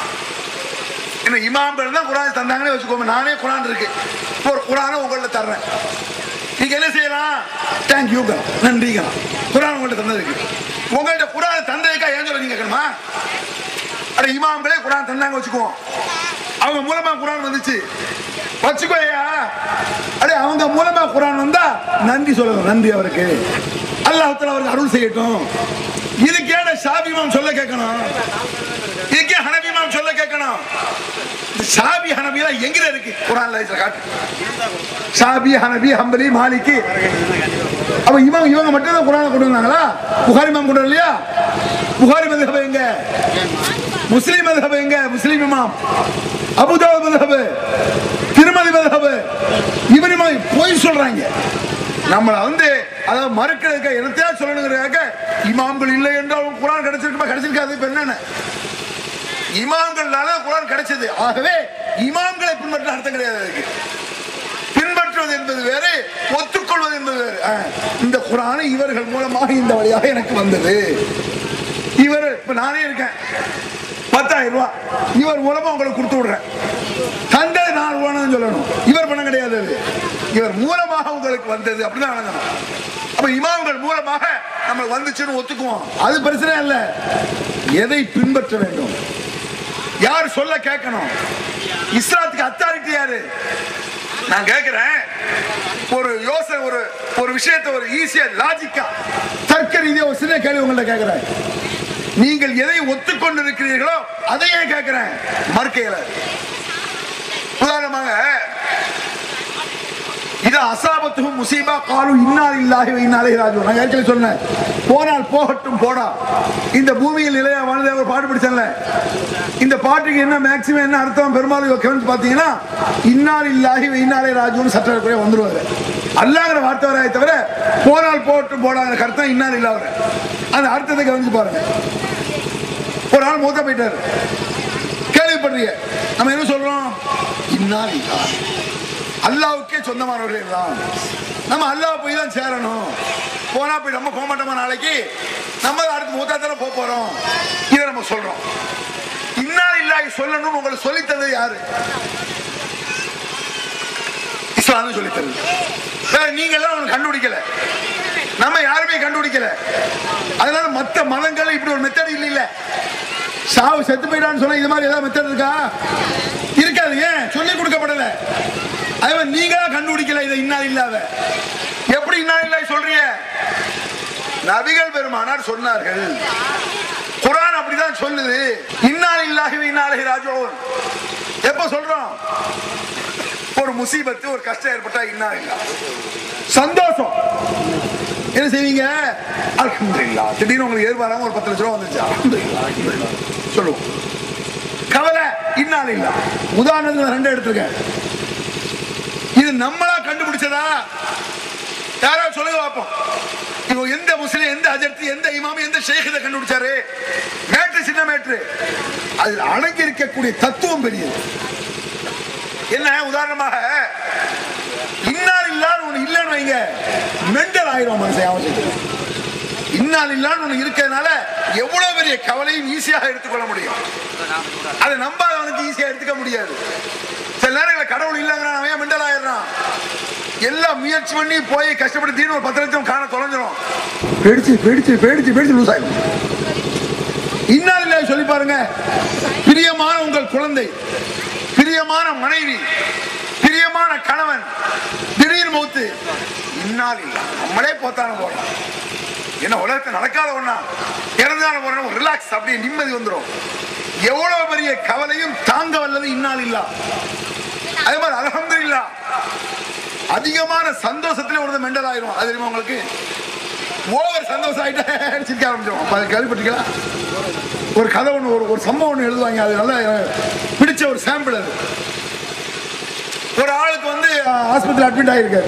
என்ன இமாம்கள் தான் குரான் தந்தாங்கன்னு வச்சுக்கோங்க நானே குரான் இருக்கு ஒரு குரானை உங்கள்ட்ட தர்றேன் நீங்க என்ன செய்யலாம் தேங்க்யூ நன்றிங்க குரான் உங்கள்ட்ட தந்ததுக்கு உங்கள்ட்ட குரான் தந்ததுக்கா ஏன் சொல்ல நீங்க கேட்கணுமா அட இமாம்களே குரான் தந்தாங்க வச்சுக்குவோம் அவங்க மூலமா குரான் வந்துச்சு வச்சுக்கோயா அடே அவங்க மூலமா குரான் வந்தா நன்றி சொல்லணும் நன்றி அவருக்கு அல்லாஹ்வுத்தாலா அவருக்கு அருள் செய்யட்டும் இதுக்கேட ஷாபிமாம் சொல்ல கேட்கணும் இதுக்கே ஹனபிமாம் சொல்ல கேட்கணும் இந்த ஷாபி ஹனபிலாம் எங்க இருக்கு குரான்ல இதுல காட்டு ஷாபி ஹனபி ஹம்பலி மாலிகி அப்ப இவங்க இவங்க மட்டும் தான் குரானை கொண்டு வந்தாங்களா புகாரி மாம் கொண்டு வரலையா புகாரி மதுஹப எங்க முஸ்லிம் மதுஹப எங்க முஸ்லிம் இமாம் அபுதாபு மதுஹப திருமதி மதுஹப இவன் இமாம் பொய் சொல்றாங்க நம்மள வந்து அதை மறுக்கிறதுக்கு என்னத்தையா சொல்லணுங்கிறதுக்காக இமாம்கள் இல்லை என்றாலும் குரான் கிடைச்சிருக்குமா கிடைச்சிருக்காது இப்ப என்னன்னு இமாம்கள்னால குரான் கிடைச்சது ஆகவே இமாம்களை பின்பற்ற அர்த்தம் கிடையாது அதுக்கு பின்பற்றுவது என்பது வேறு ஒத்துக்கொள்வது என்பது வேறு ஆ, இந்த குரானை இவர்கள் மூலமாக இந்த வழியாக எனக்கு வந்தது இவர் இப்ப நானே இருக்கேன் பத்தாயிரம் ரூபாய் இவர் மூலமா உங்களுக்கு கொடுத்து விடுறேன் தந்தது நான் ரூபான்னு சொல்லணும் இவர் பணம் கிடையாது அது இவர் மூலமாக உங்களுக்கு வந்தது அப்படிதான் வழங்கணும் அப்ப இமாம்கள் மூலமாக நம்ம வந்துச்சுன்னு ஒத்துக்குவோம் அது பிரச்சனை இல்ல எதை பின்பற்ற வேண்டும் யார் சொல்ல கேட்கணும் இஸ்லாத்துக்கு அத்தாரிட்டி யாரு நான் கேட்கிறேன் ஒரு யோசனை ஒரு ஒரு விஷயத்தை ஒரு ஈஸியா லாஜிக்கா தர்க்க ரீதியா ஒரு சின்ன கேள்வி உங்கள்ட்ட கேட்கிறேன் நீங்கள் எதை ஒத்துக்கொண்டு இருக்கிறீர்களோ அதையே கேட்கிறேன் மறுக்கையில உதாரணமாக இது அசாபத்துக்கும் முசீபா காலு இன்னால் இல்லாஹி இன்னாலே ராஜு நான் ஏற்கனவே சொன்னேன் போனால் போகட்டும் போடா இந்த பூமியில் நிலையா வாழ்ந்த ஒரு பாட்டு பிடிச்சல இந்த பாட்டுக்கு என்ன மேக்சிமம் என்ன அர்த்தம் பெரும்பாலும் கவனிச்சு பார்த்தீங்கன்னா இன்னால் இல்லாஹி இன்னாலே ராஜுன்னு சட்டக்குறைய வந்துருவாரு அல்லாங்கிற வார்த்தை வராய தவிர போனால் போகட்டும் போடாங்கிற கருத்தம் இன்னால் இல்லாத அந்த அர்த்தத்தை கவனிச்சு பாருங்க ஒரு ஆள் மூத்த போயிட்டாரு கேள்விப்படுறீங்க நம்ம என்ன சொல்றோம் இன்னால் இல்லா அல்லாவுக்கே சொந்தமானவர்கள் தான் நம்ம அல்லாஹ் போய் தான் சேரணும் போனா போய் நம்ம போக மாட்டோமா நாளைக்கு நம்ம தான் அடுத்து மூத்தாத்திரம் போக போறோம் இதை நம்ம சொல்றோம் இன்னால் இல்லாஹி சொல்லணும்னு உங்களுக்கு சொல்லித்தந்தது யாரு இஸ்லாம் சொல்லித்தருது வேற நீங்க எல்லாம் ஒண்ணு கண்டுபிடிக்கல நம்ம யாருமே கண்டுபிடிக்கல அதனால மத்த மதங்கள் இப்படி ஒரு மெத்தட் இல்ல இல்ல சாவு செத்து போயிடான்னு சொன்னா இது மாதிரி ஏதாவது மெத்தட் இருக்கா இருக்காது ஏன் சொல்லி கொடுக்கப்படல அதே மாதிரி நீங்களா கண்டுபிடிக்கல இதை இன்னா இல்லாத எப்படி இன்னா இல்ல சொல்றீங்க நபிகள் பெருமானார் சொன்னார்கள் குரான் அப்படிதான் சொல்லுது இன்னால் இல்லாஹி இன்னாலி ராஜோன் எப்ப சொல்றோம் ஒரு முசீபத்து ஒரு கஷ்டம் ஏற்பட்டா இன்னா இல்லா சந்தோஷம் என்ன செய்வீங்க அல்ஹம்துலில்லாஹ் திடீர்னு உங்களுக்கு எதிர்பாராம ஒரு பத்து லட்ச ரூபா வந்துச்சு அல்ஹம்துலில்லாஹ் அல்ஹம்துலில்லாஹ் சொல்லுவோம் கவலை இன்னால் இல்ல உதாரணத்துக்கு நான் ரெண்டு எடுத்துருக்கேன் இது நம்மளா கண்டுபிடிச்சதா யாராவது சொல்லுங்க பார்ப்போம் இப்போ எந்த முஸ்லீம் எந்த அஜர்த்தி எந்த இமாம் எந்த ஷேக் இதை கண்டுபிடிச்சாரு மேட்ரு சின்ன மேட்ரு அதில் அடங்கி இருக்கக்கூடிய தத்துவம் பெரியது என்ன உதாரணமாக இன்னால் இல்லான்னு ஒண்ணு இல்லைன்னு வைங்க மெண்டல் ஆயிரும் மனுஷன் அவசியம் இன்னால் இல்லான்னு ஒண்ணு இருக்கிறதுனால எவ்வளவு பெரிய கவலையும் ஈஸியாக எடுத்துக்கொள்ள முடியும் அதை நம்பாதவனுக்கு ஈஸியா எடுத்துக்க முடியாது சில நேரங்களில் கடவுள் இல்லைங்கிறான் அவன் மெண்டல் ஆயிடுறான் எல்லாம் முயற்சி பண்ணி போய் கஷ்டப்பட்டு தீனு ஒரு பத்து லட்சம் காண தொலைஞ்சிரும் பேடிச்சு பேடிச்சு பேடிச்சு பேடிச்சு லூஸ் ஆயிடும் இன்னால் இல்லை சொல்லி பாருங்க பிரியமான உங்கள் குழந்தை பிரியமான மனைவி பிரியமான கணவன் திடீர் மூத்து இன்னால் இல்ல நம்மளே போத்தான போறோம் என்ன உலகத்துல நடக்காத ஒண்ணா இறந்தான போறோம் ரிலாக்ஸ் அப்படியே நிம்மதி வந்துடும் எவ்வளவு பெரிய கவலையும் தாங்க வல்லது இன்னால் இல்ல அதே மாதிரி அலமது அதிகமான சந்தோஷத்துல ஒரு மெண்டல் ஆயிரும் அது தெரியுமா உங்களுக்கு ஓவர் சந்தோஷம் ஆயிட்டே சிரிக்க ஆரம்பிச்சிடும் அப்ப அது கேள்விப்பட்டீங்களா ஒரு கதை ஒன்று ஒரு ஒரு சம்பவம் ஒன்று எழுதுவாங்க அது நல்லா எனக்கு பிடிச்ச ஒரு சாம்பிள் அது ஒரு ஆளுக்கு வந்து ஆஸ்பத்திரி அட்மிட் ஆகியிருக்காரு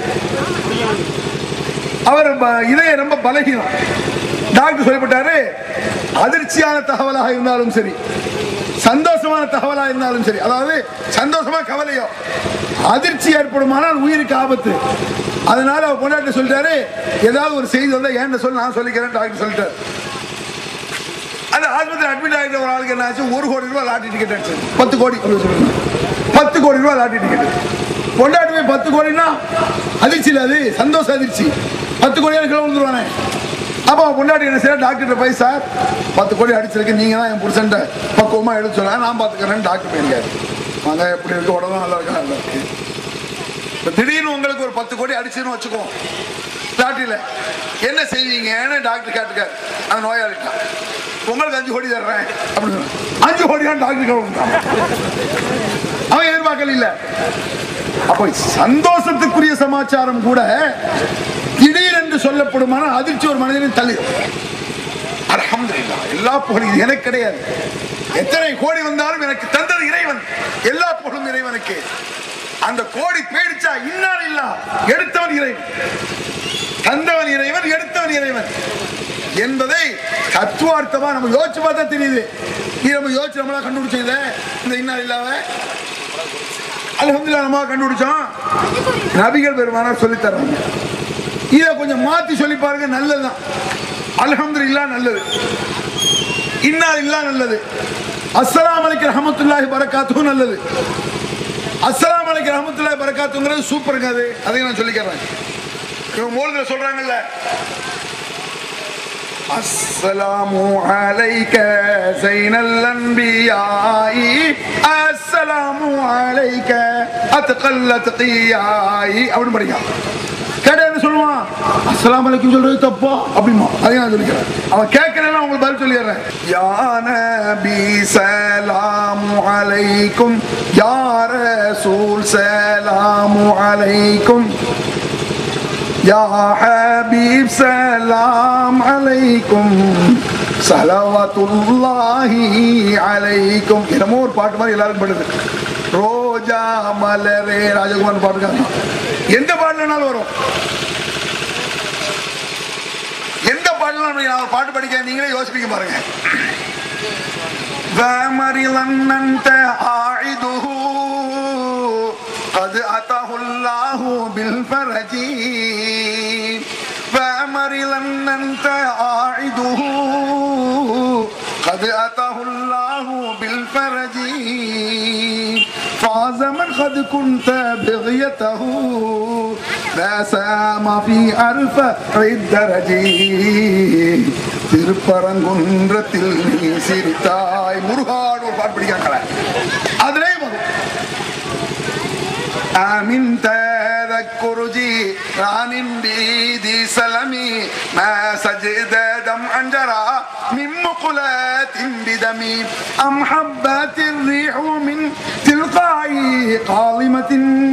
அவர் ப- இதயம் ரொம்ப பலகீனம் டாக்டர் சொல்லப்பட்டாரு அதிர்ச்சியான தகவலாக இருந்தாலும் சரி சந்தோஷமான தகவலாக இருந்தாலும் சரி அதாவது சந்தோஷமா கவலையோ அதிர்ச்சி ஏற்படுமானால் உயிருக்கு ஆபத்து அதனால அவர் பொண்டாட்டி சொல்லிட்டாரு ஏதாவது ஒரு செய்தி வந்தா ஏன்ட சொல்லி நான் சொல்லிக்கிறேன் டாக்டர் சொல்லிட்டாரு அந்த ஆஸ்பத்திரி அட்மிட் ஆகிட்ட ஒரு ஆளுக்கு என்ன ஆச்சு ஒரு கோடி ரூபாய் லாட்டரி டிக்கெட் அடிச்சு பத்து கோடி அப்படி சொல்லுங்க பத்து கோடி ரூபாய் லாட்டரி டிக்கெட் கொண்டாடி போய் பத்து கோடினா அதிர்ச்சி இல்லை அது சந்தோஷ அதிர்ச்சி பத்து கோடியான கிலோ விழுந்துருவானே அப்போ அவன் பொண்டாட்டி என்ன செய்ய டாக்டர் போய் சார் பத்து கோடி அடிச்சிருக்கு நீங்க தான் என் புருஷன்ட்ட பக்குவமா எடுத்து சொன்னா நான் பாத்துக்கிறேன் டாக்டர் போயிருக்காரு வாங்க எப்படி இருக்கு உடம்பு நல்லா இருக்கா நல்லா இருக்கு இப்ப திடீர்னு உங்களுக்கு ஒரு பத்து கோடி அடிச்சுன்னு வச்சுக்கோ லாட்டரியில என்ன செய்வீங்கன்னு டாக்டர் கேட்டுக்காரு அந்த நோயாளிட்டா உங்களுக்கு அஞ்சு கோடி தர்றேன் அப்படின்னு சொன்னான். அஞ்சு கோடி தான் டாக்டர் கவனிட்டான் அவன் எதிர்பார்க்கல இல்ல அப்ப சந்தோஷத்துக்குரிய சமாச்சாரம் கூட திடீரென்று சொல்லப்படுமான அதிர்ச்சி ஒரு மனிதனின் தள்ளி அல்ஹம்துலில்லாஹ் எல்லா புகழும் இது எனக்கு கிடையாது எத்தனை கோடி வந்தாலும் எனக்கு தந்தது இறைவன் எல்லா புகழும் இறைவனுக்கு அந்த கோடி பேடிச்சா இன்னார் இல்லா எடுத்தவன் இறைவன் தந்தவன் இறைவன் எடுத்தவன் இறைவன் என்பதை தத்துவார்த்தமா நம்ம யோசிச்சு பார்த்தா தெரியுது இது நம்ம யோசிச்சு நம்மளா கண்டுபிடிச்சது இந்த இன்னார் இல்லாம அல்ஹம்துலில்லாஹ் நம்ம கண்டுபிடிச்சோம் நபிகள் பெருமானார் சொல்லி தர்றாங்க இதை கொஞ்சம் மாத்தி சொல்லி பாருங்க நல்லதுதான் அல்ஹம்துலில்லாஹ் நல்லது இன்னா இல்லா நல்லது அஸ்ஸலாமு அலைக்கும் ரஹமத்துல்லாஹி பரக்காத்துஹு நல்லது அஸ்ஸலாமு அலைக்கும் ரஹமத்துல்லாஹி பரக்காத்துங்கிறது சூப்பருங்க அது அதையும் நான் சொல்லிக்கிறேன் இவங்க மூலத்துல சொல்றாங்கல்ல அஸ்ஸலாமு அலைக ஸைனல் அன்பியாயி அஸ்ஸலாமு அலைக அத்கல் அத்கியாயி அப்படின்னு படிங்க கேட்டா என்ன சொல்லுவான் அஸ்ஸலாமு அலைக்கும் சொல்றது தப்பா அப்படிமா அதையும் நான் சொல்லிக்கிறேன் அவன் கேட்கறேன்னா உங்களுக்கு பதில் சொல்லிடுறேன் யா நபி சலாமு அலைக்கும் யா ரசூல் சலாமு அலைக்கும் يا حبيب سلام عليكم صلوات الله عليكم என்னமோ ஒரு பாட்டு மாதிரி எல்லாரும் பாடுது ரோஜா மலரே ராஜகுமார் பாட்டுக்காங்க எந்த பாட்டுலனாலும் வரும் எந்த பாட்டுலாம் நான் ஒரு பாட்டு படிக்க நீங்களே யோசிப்பீங்க பாருங்க فمرضا أنت عائده قد أتاه الله بالفرج فمرضا أنت عائده قد أتاه الله بالفرج فاز من قد كنت بغيته لا سام في أرفع الدرج திருப்பரங்குன்றத்தில் நீ சிரித்தாய் முருகான் ஒரு பாட்டு படிக்கிறாங்களே அதுலயும் வரும் آمن تذكر جيران بيدي سلمي ما سجد دمعا جرى من مقلات بدمي أم حبت الريح من تلقاء قاضمة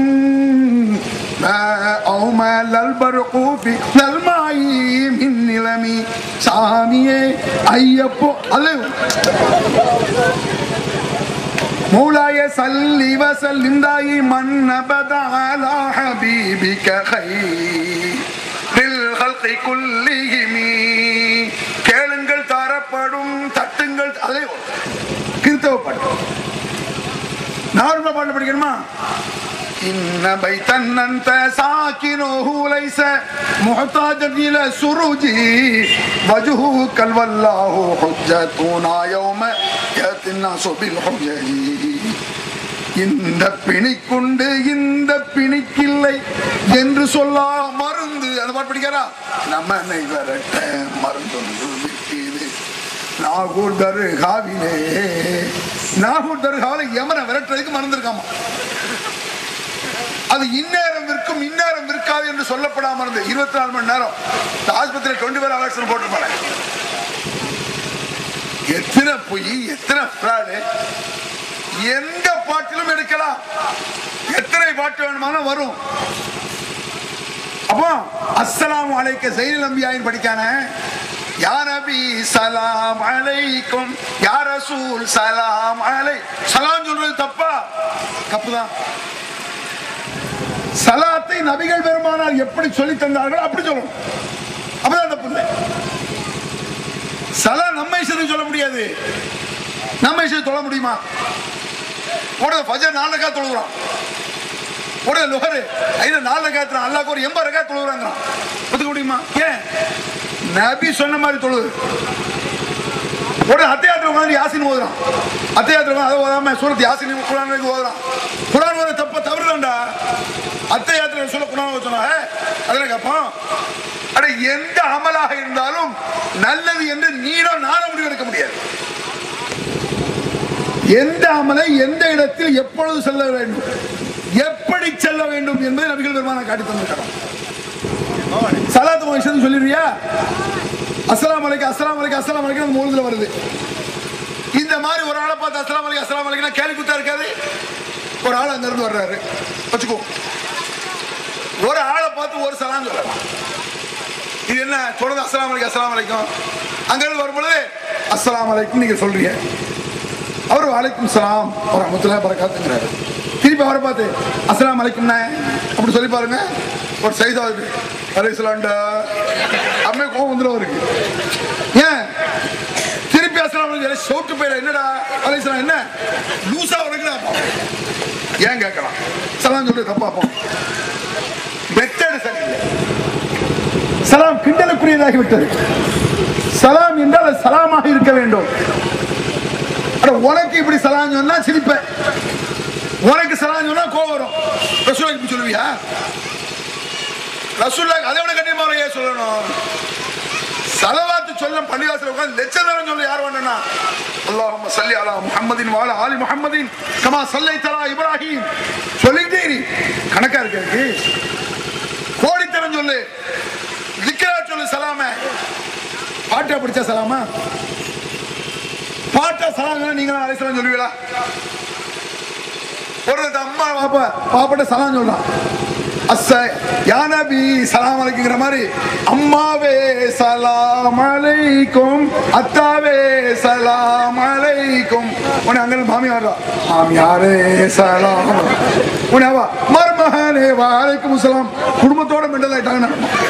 ما أومل البرق في الماء من نلمي سامي أيبو ألو مولاي صل وسلم دائما ابدا على حبيبك خير للخلق كلهم கேளுங்கள் தரப்படும் தட்டுங்கள் அதே கிறிஸ்தவ பாட்டு நார்மல் பாட்டு படிக்கணுமா إن بيتا أنت ساكنه ليس محتاجا إلى سروجه وجهك والله حجتنا يوم يأتي الناس بالحجج இந்த பிணிக்குண்டு இந்த பிணிக்கில்லை என்று சொல்லா மருந்து அந்த பாட்டு படிக்கிறா நம்ம வரட்ட மருந்து ஒன்று விற்கிது நாகூர் தர்காவிலே நாகூர் தர்காவில யமனை விரட்டுறதுக்கு மறந்துருக்காமா அது இந்நேரம் விற்கும் இந்நேரம் விற்காது என்று சொல்லப்படாம இருந்தது இருபத்தி நாலு மணி நேரம் இந்த ஆஸ்பத்திரியில் டுவெண்ட்டி ஃபோர் ஹவர்ஸ் போட்டிருப்பாங்க எத்தனை பொய் எத்தனை fraud. எந்த பாட்டிலும் எடுக்கலாம் எத்தனை பாட்டு வேணுமானாலும் வரும் அப்போ அஸ்ஸலாமு அலைக்க ஜெயினல் அம்பியாயின் படிக்கான யா நபி சலாம் அலைக்கும் யா ரசூல் சலாம் அலை சலாம் சொல்றது தப்பா தப்புதான் சலாத்தை நபிகள் பெருமானார் எப்படி சொல்லி தந்தார்கள் அப்படி சொல்லணும் அப்பதான் தப்பு இல்லை சலா நம்ம இஷ்டத்துக்கு சொல்ல முடியாது நம்ம இஷ்டத்துக்கு சொல்ல முடியுமா உடனே ஃபஜர் நாலு ரக்கா தொழுகிறோம் உடனே லுகரு ஐந்து நாலு ரக்காத்துல அல்லாஹ் ஒரு எண்பது ரக்கா தொழுகிறாங்கிறான் ஒத்துக்க முடியுமா ஏன் நபி சொன்ன மாதிரி தொழுது உடனே அத்தையாத்திர மாதிரி யாசின் ஓதுறான் அத்தையாத்திர அதை ஓதாம சூரத் யாசின் குரான் ஓதுறான் குரான் ஓத தப்ப தவறுதான்டா அத்தை யாத்திரை சொல்ல குரான் சொன்னா அதில் கேட்போம் அட எந்த அமலாக இருந்தாலும் நல்லது என்று நீரோ நானும் முடிவெடுக்க முடியாது எந்த அமலை எந்த இடத்தில் எப்பொழுது செல்ல வேண்டும் எப்படி செல்ல வேண்டும் என்பதை நபிகள் பெருமான காட்டி தந்திருக்கிறோம் சலாத்து விஷயம் சொல்லிடுறியா அஸ்ஸலாமு அலைக்கும் அஸ்ஸலாமு அலைக்கும் அஸ்ஸலாமு அலைக்கும் அந்த மூலத்தில் வருது இந்த மாதிரி ஒரு ஆளை பார்த்து அஸ்ஸலாமு அலைக்கும் அஸ்ஸலாமு அலைக்கும் கேள்வி குத்தா இருக்காது ஒரு ஆள் அங்க இருந்து வர்றாரு வச்சுக்கோ ஒரு ஆளை பார்த்து ஒரு சலாம் சொல்றாரு இது என்ன தொடர்ந்து அஸ்ஸலாமு அலைக்கும் அஸ்ஸலாமு அலைக்கும் அங்க இருந்து வரும்பொழுது அஸ்ஸலாமு அலைக்கும் நீங்க சொல்றீங்க அவர் வலைக்கும் சலாம் ஒரு அமத்துல பறக்காத்துங்கிறாரு திருப்பி அவரை பார்த்து அஸ்லாம் அலைக்கும்ண்ணே அப்படி சொல்லி பாருங்க ஒரு சைஸ் ஆகுது அலைசலாண்டா அம்மே கோவம் வந்துடும் அவருக்கு ஏன் திருப்பி அஸ்லாம் அலைக்கும் சோட்டு போயிட என்னடா அலைசலாம் என்ன லூசா உனக்கு ஏன் கேட்கலாம் சலாம் சொல்லி தப்பாப்போம் மெத்தடு சரியில்லை சலாம் கிண்டலுக்குரியதாகி விட்டது சலாம் என்றால் அது சலாமாக இருக்க வேண்டும் அட உனக்கு இப்படி சலாம் சொன்னா சிரிப்பேன் உனக்கு சலாம் சொன்னா கோவம் வரும் ரசூலாக்கு இப்படி சொல்லுவியா ரசூல்லாக்கு அதை விட கண்டிப்பா ஏன் சொல்லணும் சலவாத்து சொல்ல பள்ளிவாசல் உட்கார்ந்து லட்சம் நேரம் சொல்ல யார் வேணும்னா அல்லாஹும்ம சல்லி அலா முஹம்மதின் வால ஆலி முஹம்மதின் கமா சல்லை தலா இப்ராஹிம் சொல்லிக்கிட்டே இரு. கணக்கா இருக்கு எனக்கு கோடித்தரம் சொல்லு திக்ரா சொல்லு சலாம பாட்டா பிடிச்ச சலாமா பாட்டா சலாம் நீங்க அலைசலாம் சொல்லுவீங்களா ஒரு அம்மா பாப்பா பாப்பாட்ட சலாம் சொல்றான் அஸ்ஸ யா நபி சலாம் அலைக்குங்கிற மாதிரி அம்மாவே சலாம் அலைக்கும் அத்தாவே சலாம் அலைக்கும் உன்னை அங்க இருந்து மாமி வர்றா மாமியாரே சலாம் உன்னை அவ மருமகனே வாழைக்கும் சலாம் குடும்பத்தோட மெண்டல் ஆயிட்டாங்க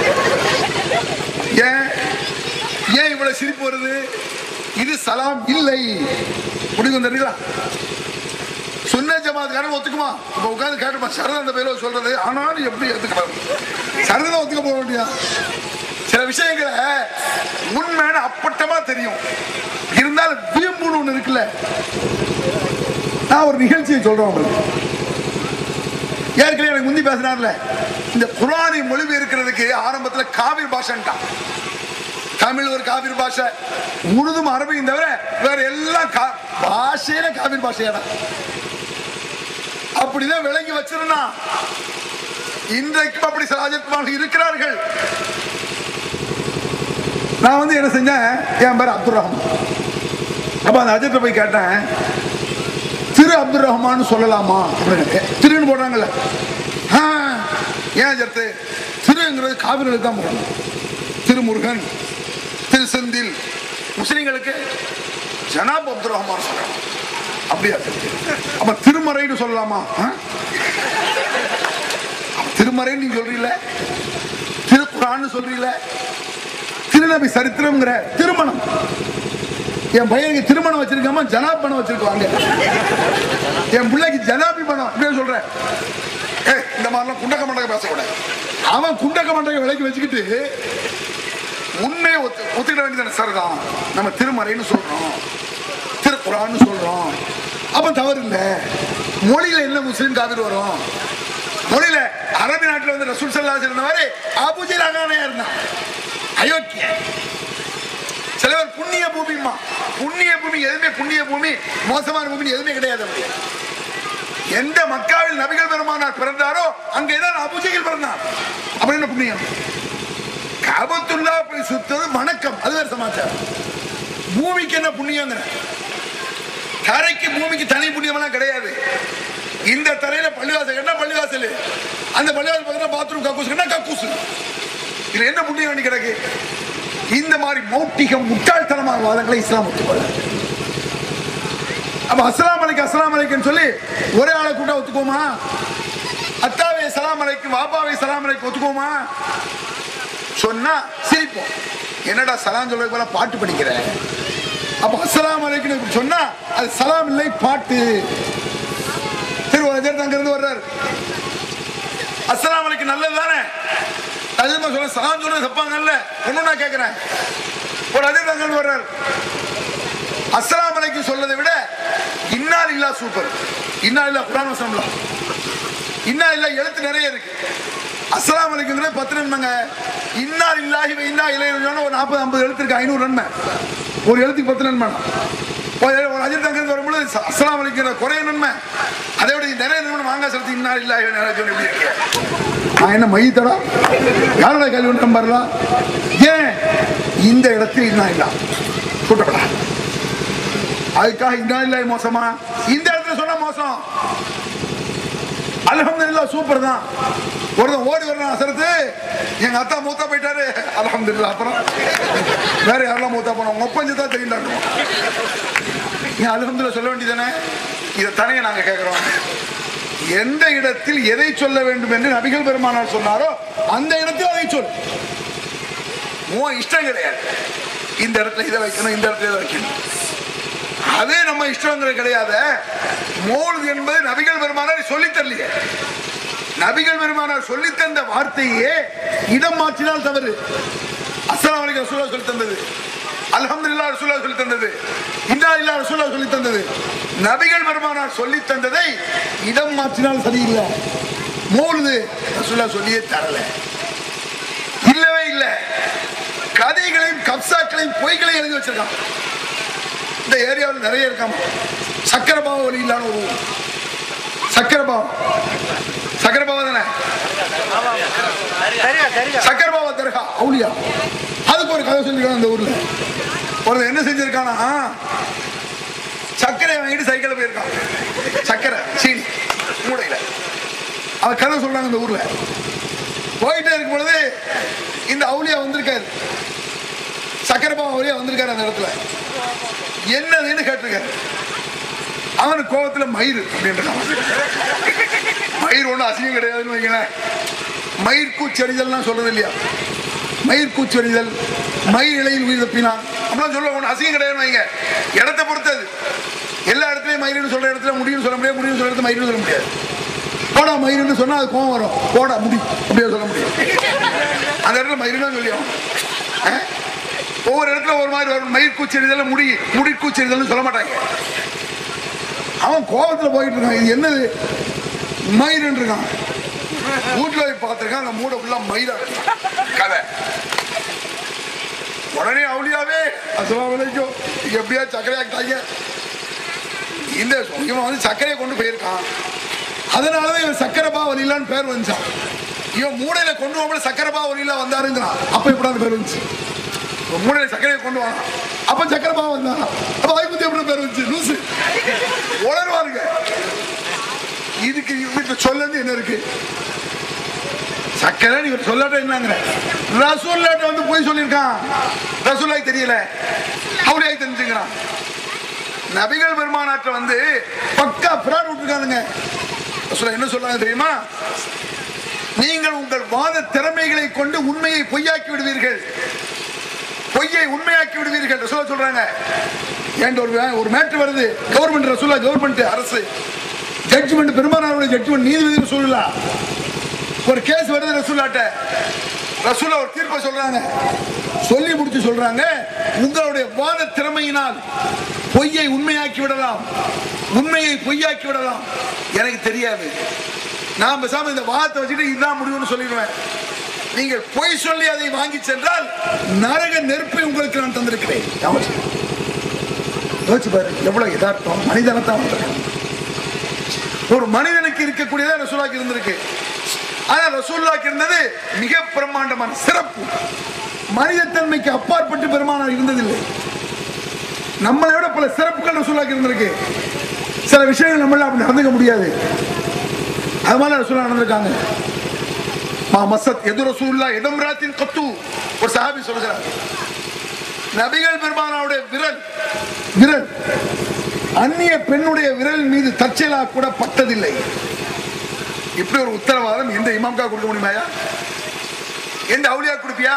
ஏன் ஏன் இவ்வளவு சிரிப்பு வருது இது சலாம் இல்லை முடிவு வந்துருங்களா சுன்ன ஜமாத்துக்காரன் ஒத்துக்குமா இப்ப உட்கார்ந்து கேட்டுப்பா சரத அந்த பேர சொல்றது ஆனாலும் எப்படி ஏத்துக்கலாம் சரதனை ஒத்துக்க போக வேண்டியா சில விஷயங்களை உண்மையான அப்பட்டமா தெரியும் இருந்தாலும் விரும்புன்னு ஒண்ணு இருக்குல்ல நான் ஒரு நிகழ்ச்சியை சொல்றேன் உங்களுக்கு ஏற்கனவே எனக்கு முந்தி பேசினார்ல இந்த குரானை மொழிபெயர்க்கிறதுக்கு ஆரம்பத்துல காவிர் பாஷன்ட்டான் தமிழ் ஒரு காவிர் பாஷை உருதும் அரபியும் தவிர வேற எல்லாம் கா- பாஷையில காவிர் பாஷையாடா அப்படிதான் விளங்கி வச்சிருந்தா இன்றைக்கும் அப்படி சில அஜித்மார்கள் இருக்கிறார்கள் நான் வந்து என்ன செஞ்சேன் என் பேர் அப்துல் ரஹ்மான் அப்ப அந்த அஜித்தை போய் கேட்டேன் திரு அப்துல் ரஹ்மான் சொல்லலாமா அப்படின்னு திருன்னு போடுறாங்கல்ல ஆ, ஏன் அஜர்த்து திருங்கிறது காவிரிகளுக்கு தான் போடணும் திருமுருகன் திரு செந்தில் முஸ்லிம்களுக்கு ஜனாப் அப்துல் ரஹ்மான் சொல்லலாம் அப்படியா அப்ப திருமறைன்னு சொல்லலாமா ஆ? அப்ப திருமறைன்னு நீங்க சொல்றீல திருக்குறான்னு சொல்றீல திருநபி சரித்திரம்ங்கிற திருமணம் என் பையனுக்கு திருமணம் வச்சிருக்காம ஜனாப் பணம் வச்சிருக்காங்க என் பிள்ளைக்கு ஜனாபி பணம் இப்படியே சொல்றேன் ஏய் இந்த மாதிரிலாம் குண்டக்க மண்டக பேசக்கூடாது அவன் குண்டக்க மண்டக விலைக்கு வச்சுக்கிட்டு உண்மையை ஒத்து ஒத்துக்கிட வேண்டியது சரிதான் நம்ம திருமறைன்னு சொல்றோம் திருக்குறான்னு சொல்றோம் அப்ப தவறு இல்ல மொழியில என்ன முஸ்லீம் காவிர் வரும் மொழியில அரபி நாட்டுல வந்து ரசூல் சல்லா இருந்த மாதிரி அபுஜில் அகானையா இருந்தான் அயோக்கிய சிலவர் புண்ணிய பூமிமா புண்ணிய பூமி எதுவுமே புண்ணிய பூமி மோசமான பூமி எதுவுமே கிடையாது அப்படி எந்த மக்காவில் நபிகள் பெருமானார் பிறந்தாரோ அங்கேதான் அபுஜையில் பிறந்தார் அப்படி என்ன புண்ணியம் காபத்துல்லா போய் சுத்தது வணக்கம் அது வேற சமாச்சாரம் பூமிக்கு என்ன புண்ணியங்கிற தரைக்கு பூமிக்கு தனி புண்ணியமெல்லாம் கிடையாது இந்த தரையில பள்ளிவாசல் என்ன பள்ளிவாசல் அந்த பள்ளிவாசல் பக்கத்துல பாத்ரூம் கக்கூஸ் என்ன கக்கூஸ் இதுல என்ன புண்ணியம் வேண்டி கிடக்கு இந்த மாதிரி மௌட்டிகம் முட்டாள்தனமான வாதங்களை இஸ்லாம் ஒத்துக்கொள்ள அப்ப அஸ்லாம் அலைக்கு அஸ்லாம் அலைக்குன்னு சொல்லி ஒரே ஆளை கூட்டா ஒத்துக்கோமா அத்தாவே சலாம் அலைக்கும் வாப்பாவை சலாம் அலைக்கும் ஒத்துக்கோமா சொன்னா சிரிப்போம் என்னடா சலாம் சொல்றது போல பாட்டு படிக்கிற அப்ப அஸ்லாம் அலைக்கும் இப்படி சொன்னா அது சலாம் இல்லை பாட்டு சரி ஒரு அஜர் அங்க இருந்து வர்றாரு அஸ்லாம் அலைக்கும் நல்லது தானே அதிகமா சொல்ல சலாம் சொல்றது தப்பாங்கல்ல ஒண்ணு நான் கேட்கிறேன் ஒரு அஜர் அங்க இருந்து வர்றாரு அஸ்லாம் அலைக்கும் சொல்லதை விட இன்னால் இல்லா சூப்பர் இன்னா இல்லா குரான் வசனம்ல இன்னா இல்லா எழுத்து நிறைய இருக்கு அஸ்லாம் அலைக்குங்கிற பத்து நன்மைங்க இன்னால் இல்லாஹி இன்னா இளைய ஒரு நாற்பது ஐம்பது எழுத்து இருக்கு ஐநூறு நன்மை ஒரு எழுத்துக்கு பத்து நன்மை ஒரு ஒரு அஜித் அங்கிருந்து வரும்பொழுது அஸ்லாம் அலைக்கிற குறைய நன்மை அதை விட நிறைய நன்மை வாங்க செலுத்தி இன்னா இல்லாஹி நிறைய சொல்லி எப்படி இருக்கு நான் என்ன மையத்தடா யாரோட கல்வி ஒன்றும் வரலாம் ஏன் இந்த இடத்தில் இன்னா இல்லா கூட்டப்படா அதுக்காக இன்னா இல்லாய் மோசமா இந்த இடத்துல சொன்னா மோசம் அல்ஹம்துலில்லாஹ் சூப்பர் தான் ஒருத்தன் ஓடி வரணும் அசரத்து எங்க அத்தா மூத்தா போயிட்டாரு அல்ஹம்துலில்லாஹ் அப்புறம் வேற யாரெல்லாம் மூத்தா போனோம் ஒப்பஞ்சு தான் தெரியும் நீ அல்ஹம்துலில்லாஹ் சொல்ல வேண்டியதானே இதை தனியை நாங்க கேட்கிறோம் எந்த இடத்தில் எதை சொல்ல வேண்டும் என்று நபிகள் பெருமானார் சொன்னாரோ அந்த இடத்தில் அதை சொல் உன் இஷ்டம் கிடையாது இந்த இடத்துல இதை வைக்கணும் இந்த இடத்துல இதை வைக்கணும் அதே நம்ம இஷ்டங்கிறது கிடையாது மோல்து என்பது நபிகள் பெருமானார் சொல்லித் தரலையே நபிகள் பெருமானார் சொல்லித் தந்த வார்த்தையே இடம் மாற்றினால் தவறு அஸ்ஸலாமு அலைக்கும் ரசூலா சொல்லி தந்தது அல்ஹம்துலில்லாஹ் ரசூலா சொல்லி தந்தது இன்னா இல்லா ரசூலா சொல்லி தந்தது நபிகள் பெருமானார் சொல்லி தந்ததை இடம் மாற்றினால் சரியில்லை மோல்து ரசூலா சொல்லியே தரல இல்லவே இல்லை கதைகளையும் கப்சாக்களையும் பொய்களையும் எழுதி வச்சிருக்கான் இந்த ஏரியாவில் நிறைய இருக்காம சக்கரபாவ வழி இல்லாத ஒரு ஊர் சக்கரபாவம் சக்கரபாவம் தானே சரியா சரியா சக்கரபாவ தர்கா அவுலியா அதுக்கு ஒரு கதை சொல்லிருக்காங்க அந்த ஊர்ல ஒருத்தன் என்ன செஞ்சிருக்கானா சர்க்கரை வாங்கிட்டு சைக்கிள் போயிருக்கான் சக்கரை சீனி மூடையில அவன் கதை சொல்றாங்க இந்த ஊர்ல போயிட்டே இருக்கும் பொழுது இந்த அவுலியா வந்திருக்காரு சக்கரபாவ அவுலியா வந்திருக்காரு அந்த இடத்துல என்னதுன்னு கேட்டிருக்காரு அவனுக்கு கோபத்துல மயிர் அப்படின்றான் மயிர் ஒன்றும் அசிங்கம் கிடையாதுன்னு வைங்களேன் மயிர் கூச்செறிதல்னா சொல்றது இல்லையா மயிர் கூச்செறிதல் மயிர் இலையில் உயிர் தப்பினான் அப்படிலாம் சொல்ல ஒன்றும் அசிங்கம் கிடையாதுன்னு வைங்க இடத்தை பொறுத்தது எல்லா இடத்துலையும் மயிர்னு சொல்ற இடத்துல முடியும்னு சொல்ல முடியாது முடியும்னு சொல்ற இடத்துல மயிர்னு சொல்ல முடியாது போடா மயிர்னு சொன்னா அது கோவம் வரும் போடா முடி அப்படியே சொல்ல முடியும் அந்த இடத்துல மயிர்னு தான் சொல்லியும் ஒவ்வொரு இடத்துல ஒரு மாதிரி வரும் மயிர் கூச்செறிதல் முடி முடி கூச்செறிதல்னு சொல்ல மாட்டாங்க அவன் கோபத்துல போயிட்டு இருக்கான் இது என்னது மயிர்ன்னு இருக்கான் வீட்டுல போய் பார்த்திருக்கான் அந்த மூடை ஃபுல்லா மயிரா இருக்கு. கதை உடனே அவளியாவே அசலாம் வலைக்கும் எப்படியா சர்க்கரையாக்கிட்டாங்க இந்த இவன் வந்து சர்க்கரையை கொண்டு போயிருக்கான் அதனாலதான் இவன் சக்கரபா வலிலான்னு பேர் வந்துச்சான் இவன் மூடையில கொண்டு போகும்போது சக்கரபா வலிலா வந்தாருங்கிறான் அப்ப இப்படி அந்த பேர் வந்துச்சு இப்ப மூடையில சர்க்கரையை கொண்டு வாங்க அப்ப சக்கரபா வந்தான் அப்ப வாய்ப்புத்தி எப்படி பேர் வந்துச்சு லூசு உணர்வாருங்க இதுக்கு இவருக்கு சொல்லது என்ன இருக்கு சக்கரை இவர் சொல்லாட்ட என்னங்கிற ரசூல்லாட்ட வந்து போய் சொல்லியிருக்கான் ரசூல்லாய் தெரியல அவளையாய் தெரிஞ்சுக்கிறான் நபிகள் பெருமானாற்ற வந்து பக்கா பிராட் விட்டுருக்கானுங்க ரசூலா என்ன சொல்றாங்க தெரியுமா நீங்கள் உங்கள் வாத திறமைகளை கொண்டு உண்மையை பொய்யாக்கி விடுவீர்கள் பொய்யை உண்மையாக்கி விடுவீர்கள் ரசூலா சொல்றாங்க ஏன்ட ஒரு ஒரு மேட்ரு வருது கவர்மெண்ட் ரசூலா கவர்மெண்ட் அரசு ஜட்ஜ்மெண்ட் பெருமானாருடைய ஜட்ஜ்மெண்ட் நீதிபதி சொல்லலாம் ஒரு கேஸ் வருது ரசூலாட்ட ரசூலா ஒரு தீர்ப்பை சொல்றாங்க சொல்லி முடிச்சு சொல்றாங்க உங்களுடைய வாத திறமையினால் பொய்யை உண்மையாக்கி விடலாம் உண்மையை பொய்யாக்கி விடலாம் எனக்கு தெரியாது நான் பேசாம இந்த வாதத்தை வச்சுட்டு இதுதான் முடிவுன்னு சொல்லிடுவேன் நீங்கள் பொய் சொல்லி அதை வாங்கி சென்றால் நரக நெருப்பை உங்களுக்கு நான் தந்திருக்கிறேன் யோசிச்சு பாரு எவ்வளவு யதார்த்தம் மனிதனத்தான் வந்திருக்கேன் ஒரு மனிதனுக்கு இருக்கக்கூடியதா ரசூலாக்கு இருந்திருக்கு ஆனா ரசூல்லாக்கு இருந்தது மிக பிரம்மாண்டமான சிறப்பு மனிதத்தன்மைக்கு அப்பாற்பட்டு பெருமானார் இருந்ததில்லை நம்மளை விட பல சிறப்புகள் ரசூலாக்கு இருந்திருக்கு சில விஷயங்கள் நம்மளால அப்படி நடந்துக்க முடியாது அது மாதிரி ரசூலா நடந்திருக்காங்க மா மசத் எது ரசூல்லா எதம் ராத்தின் கத்து ஒரு சஹாபி சொல்கிறார் நபிகள் பெருமானாவுடைய விரல் விரல் அந்நிய பெண்ணுடைய விரல் மீது தற்செயலாக கூட பட்டதில்லை இப்படி ஒரு உத்தரவாதம் எந்த இமாம்கா கொடுக்க முடியுமாயா எந்த அவுலியா கொடுப்பியா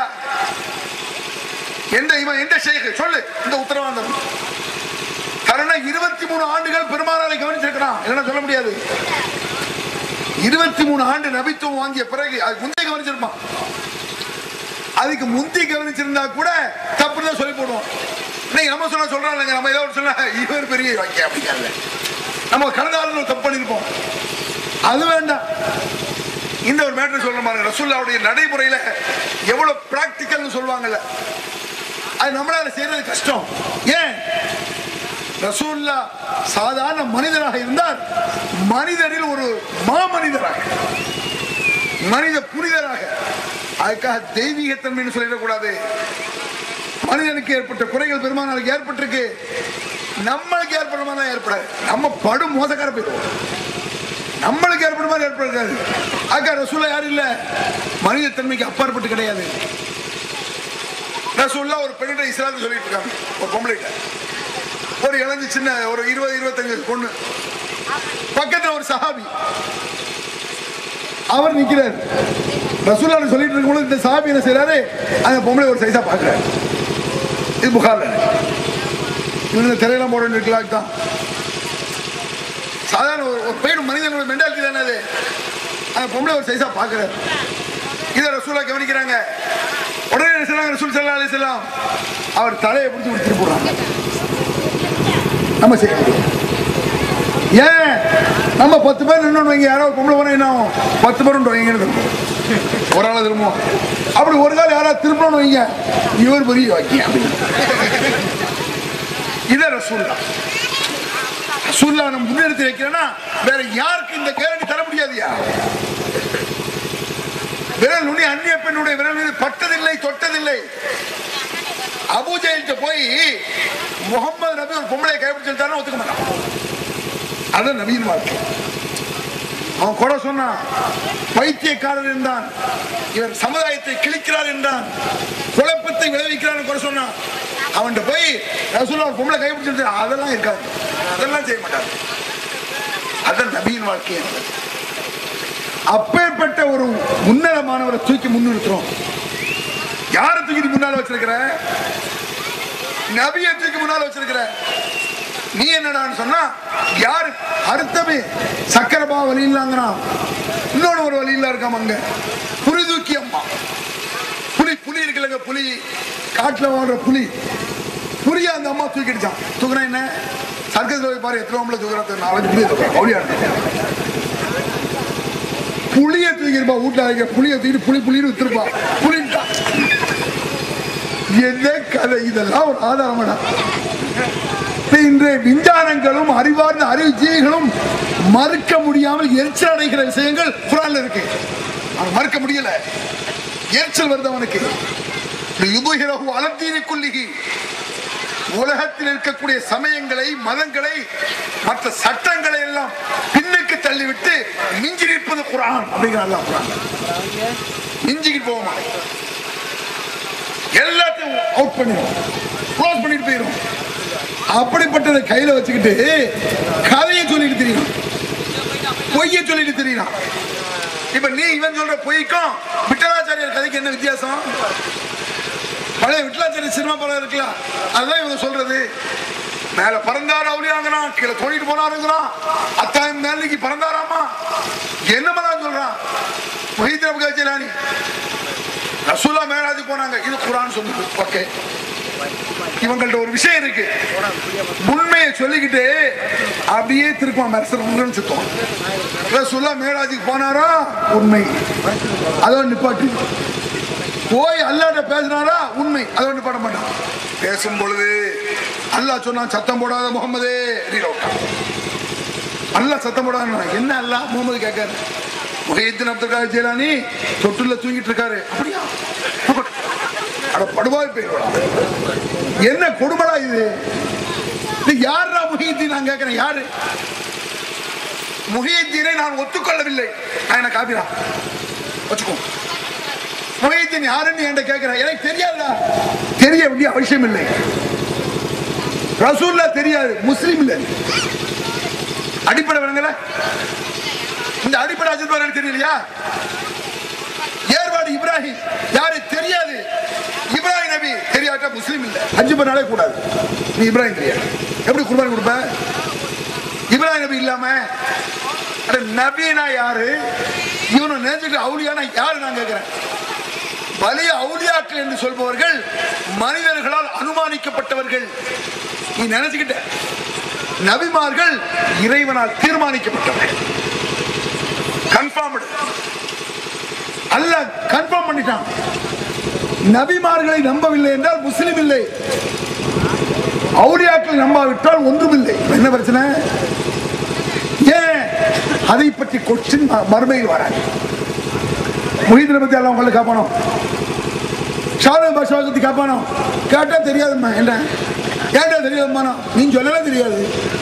எந்த இவன் எந்த ஷேக் சொல்லு இந்த உத்தரவாதம் காரணம் இருபத்தி மூணு ஆண்டுகள் பெருமானாரை கவனிச்சிருக்கிறான் என்ன சொல்ல முடியாது இருபத்தி மூணு ஆண்டு நபித்துவம் வாங்கிய பிறகு அது முந்தைய கவனிச்சிருப்பான் அதுக்கு முந்தி கவனிச்சிருந்தா கூட தப்புன்னு தான் சொல்லி போடுவோம் இன்னைக்கு நம்ம சொன்ன சொல்றாங்க நம்ம ஏதோ ஒன்று சொன்னா இவர் பெரிய வாக்கிய அப்படிங்கிறத நம்ம கடந்த காலத்தில் தப்பு பண்ணியிருப்போம் அது வேண்டாம் இந்த ஒரு மேட்டர் சொல்ற பாருங்க ரசூல்லாவுடைய நடைமுறையில எவ்வளவு பிராக்டிக்கல்னு சொல்லுவாங்கல்ல அது நம்மளால செய்யறது கஷ்டம் ஏன் ரசூல்லா சாதாரண மனிதராக இருந்தார் மனிதரில் ஒரு மாமனிதராக மனித புனிதராக அதுக்காக தெய்வீகத்தன்மைன்னு சொல்லிடக்கூடாது மனிதனுக்கு ஏற்பட்ட குறைகள் பெருமானாருக்கு ஏற்பட்டிருக்கு நம்மளுக்கு ஏற்படுற மாதிரி தான் ஏற்படாது நம்ம படும் மோசக்கார போயிடுவோம் நம்மளுக்கு ஏற்படுற மாதிரி ஏற்படாது அக்கா ரசூல்லா யாரும் இல்ல மனிதத்தன்மைக்கு அப்பாற்பட்டு கிடையாது ரசூல்லா ஒரு பெண்ணிட்ட இஸ்லாத்து சொல்லிட்டு இருக்காங்க ஒரு பொம்பளைகிட்ட ஒரு இளஞ்சு சின்ன ஒரு இருபது இருபத்தஞ்சு வயசு பொண்ணு பக்கத்துல ஒரு சஹாபி அவர் நிக்கிறார் ரசூல்லா சொல்லிட்டு இருக்கும்போது இந்த சஹாபி என்ன செய்யறாரு அந்த பொம்பளை ஒரு சைஸா பாக்குறாரு இது புகார்ல இவங்க திரையெல்லாம் போட வேண்டியிருக்கலாம் தான் சாதாரண ஒரு ஒரு பெண் மனிதனோட மென்டாலிட்டி தானே அது அந்த பொம்பளை ஒரு சைஸா பாக்குறாரு இதை ரசூலா கவனிக்கிறாங்க உடனே என்ன செய்றாங்க ரசூல் சல்லா அலிஸ்லாம் அவர் தலையை பிடிச்சி விடுத்துட்டு போடுறாங்க நம்ம செய்ய முடியும் ஏன் நம்ம பத்து பேர் நின்று வைங்க யாரோ ஒரு பொம்பளை போனா என்ன ஆகும் பத்து பேரும் வைங்கன்னு திரும்பும் ஒரு ஆளை திரும்புவோம் அப்படி ஒரு கால் யாராவது திரும்பணும்னு வைங்க இவர் பெரிய வைக்க அப்படின்னு இதை ரசூல்லா ரசூல்லா நம்ம முன்னெடுத்து வைக்கிறேன்னா வேற யாருக்கு இந்த கேரண்டி தர முடியாதுயா விரல் நுனி அந்நிய பெண்ணுடைய விரல் மீது பட்டதில்லை தொட்டதில்லை அபூஜையிட்ட போய் முகமது நபி ஒரு பொம்பளை கைப்பிடிச்சிருந்தாலும் ஒத்துக்க மாட்டான் அதான் நபியின் வாழ்க்கை அவன் குறை சொன்னான் பைத்தியக்காரர் என்றான் இவர் சமுதாயத்தை கிழிக்கிறார் என்றான் குழப்பத்தை விளைவிக்கிறான் குறை சொன்னான் அவன்கிட்ட போய் ரசூல்லா ஒரு பொம்பளை கைப்பிடிச்சிருந்தா அதெல்லாம் இருக்காது அதெல்லாம் செய்ய மாட்டார் அதான் நபியின் வாழ்க்கை என்பது அப்பேற்பட்ட ஒரு உன்னதமானவரை தூக்கி முன்னிறுத்துறோம் யாரை தூக்கி முன்னால வச்சிருக்கிற நபியை தூக்கி முன்னால வச்சிருக்கிற நீ என்னடான்னு சொன்னா யாரு அர்த்தமே சக்கரபா வழி இல்லாங்கிறான் இன்னொன்னு ஒரு வழி இல்ல இருக்காம அங்க புலி தூக்கி அம்மா புலி புலி இருக்குல்லங்க புலி காட்டுல வாழ்ற புலி புலிய அந்த அம்மா தூக்கிடுச்சான் தூக்குனா என்ன சர்க்கஸ்ல போய் பாரு எத்தனை ஒம்பளை தூக்குறது நாலஞ்சு புலி தூக்குறோம் அப்படியா புளிய தூக்கிருப்பா வீட்டுல அரைக்கிற புளிய தூக்கி புளி புளின்னு வித்துருப்பா புளின்ட்டா என்ன கதை இதெல்லாம் ஒரு ஆதாரமாடா இன்றைய விஞ்ஞானங்களும் அறிவார்ந்த அறிவு ஜீவிகளும் மறுக்க முடியாமல் எரிச்சல் அடைகிற விஷயங்கள் குரான்ல இருக்கு அவன் மறுக்க முடியல எரிச்சல் வருது அவனுக்கு யுபுகிறகு அலத்தீனி கொல்லிகி உலகத்தில் இருக்கக்கூடிய சமயங்களை மதங்களை மற்ற சட்டங்களை எல்லாம் பின்னுக்கு தள்ளிவிட்டு மிஞ்சி நிற்பது குரான் அப்படிங்கிற அல்லாஹ் குரான் மிஞ்சிக்கிட்டு போவோமா எல்லாத்தையும் அவுட் பண்ணிடும் க்ளோஸ் பண்ணிட்டு போயிடும் அப்படிப்பட்டதை கையில வச்சுக்கிட்டு கதையை சொல்லிட்டு தெரியும் பொய்ய சொல்லிட்டு தெரியும் இப்ப நீ இவன் சொல்ற பொய்க்கும் விட்டலாச்சாரியர் கதைக்கு என்ன வித்தியாசம் பழைய விட்டலாச்சாரிய சினிமா படம் இருக்கலாம் அதுதான் இவங்க சொல்றது மேல பறந்தாரு அவளியாங்கிறான் கீழே தோண்டிட்டு போனாருங்கிறான் அத்தாயம் மேலைக்கு பறந்தாராமா என்ன பண்ணான்னு சொல்றான் மஹிந்திர கஜலானி ரசூலா மேராஜ் போனாங்க இது குரான் சொல்லுது ஓகே இவங்கள்ட்ட ஒரு விஷயம் இருக்கு உண்மையை சொல்லிக்கிட்டு அப்படியே திருப்பான் மெரசல் சுத்தம் ரசூலா மேராஜுக்கு போனாரா உண்மை அதோட நிப்பாட்டி போய் அல்லாட்ட பேசினாரா உண்மை அதோட நிப்பாட்ட மாட்டான் பேசும் பொழுது அல்லாஹ் சொன்னான் சத்தம் போடாத முகமதே அப்படின்னு விட்டான். அல்ல சத்தம் போடாங்க என்ன அல்ல முகமது கேட்காரு முகையத்தின் அப்துல் காதர் ஜெயலானி தொட்டுல தூங்கிட்டு இருக்காரு அப்படியா அட படுவாய் போயிடுவா என்ன கொடுமடா இது இது யாரா முஹியத்தீன் நான் கேட்கிறேன் யாரு முஹியத்தீனை நான் ஒத்துக்கொள்ளவில்லை நான் என்ன காப்பிடா வச்சுக்கோ முஹியத்தீன் யாருன்னு என்கிட்ட கேட்கிறேன் எனக்கு தெரியாதா தெரிய வேண்டிய அவசியம் இல்லை ரசூல்லா தெரியாது முஸ்லீம் இல்லை அடிப்படை விளங்கல இந்த அடிப்படை அஜித் எனக்கு தெரியலையா ஏற்பாடு இப்ராஹிம் யாரு தெரியாது இப்ராஹிம் நபி தெரியாட்டா முஸ்லீம் இல்ல அஞ்சு பண்ணாலே கூடாது நீ இப்ராஹிம் தெரியாது எப்படி குர்பானி கொடுப்ப இப்ராஹிம் நபி இல்லாம அட நபினா யாரு இவனை நினைச்சிட்டு அவுலியானா யாரு நான் கேட்கிறேன் வலிய அவுலியாக்கள் என்று சொல்பவர்கள் மனிதர்களால் அனுமானிக்கப்பட்டவர்கள் நீ நினைச்சுக்கிட்ட நபிமார்கள் இறைவனால் தீர்மானிக்கப்பட்டவர்கள் கன்ஃபார்ம்டு அல்லாஹ் கன்ஃபார்ம் பண்ணிட்டான் நபிமார்களை நம்பவில்லை என்றால் முஸ்லிம் இல்லை அவுலியாக்களை நம்பாவிட்டால் ஒன்றுமில்லை என்ன பிரச்சனை ஏன் அதை பற்றி கொஸ்டின் மறுமையில் வராது முஹீதினை பத்தி எல்லாம் உங்களுக்கு காப்பானோம் ஷாரு பாஷாவை பத்தி காப்பானோம் கேட்டா தெரியாதும்மா என்ன கேட்டா தெரியாதும்மா நீ சொல்லலாம் தெரியாது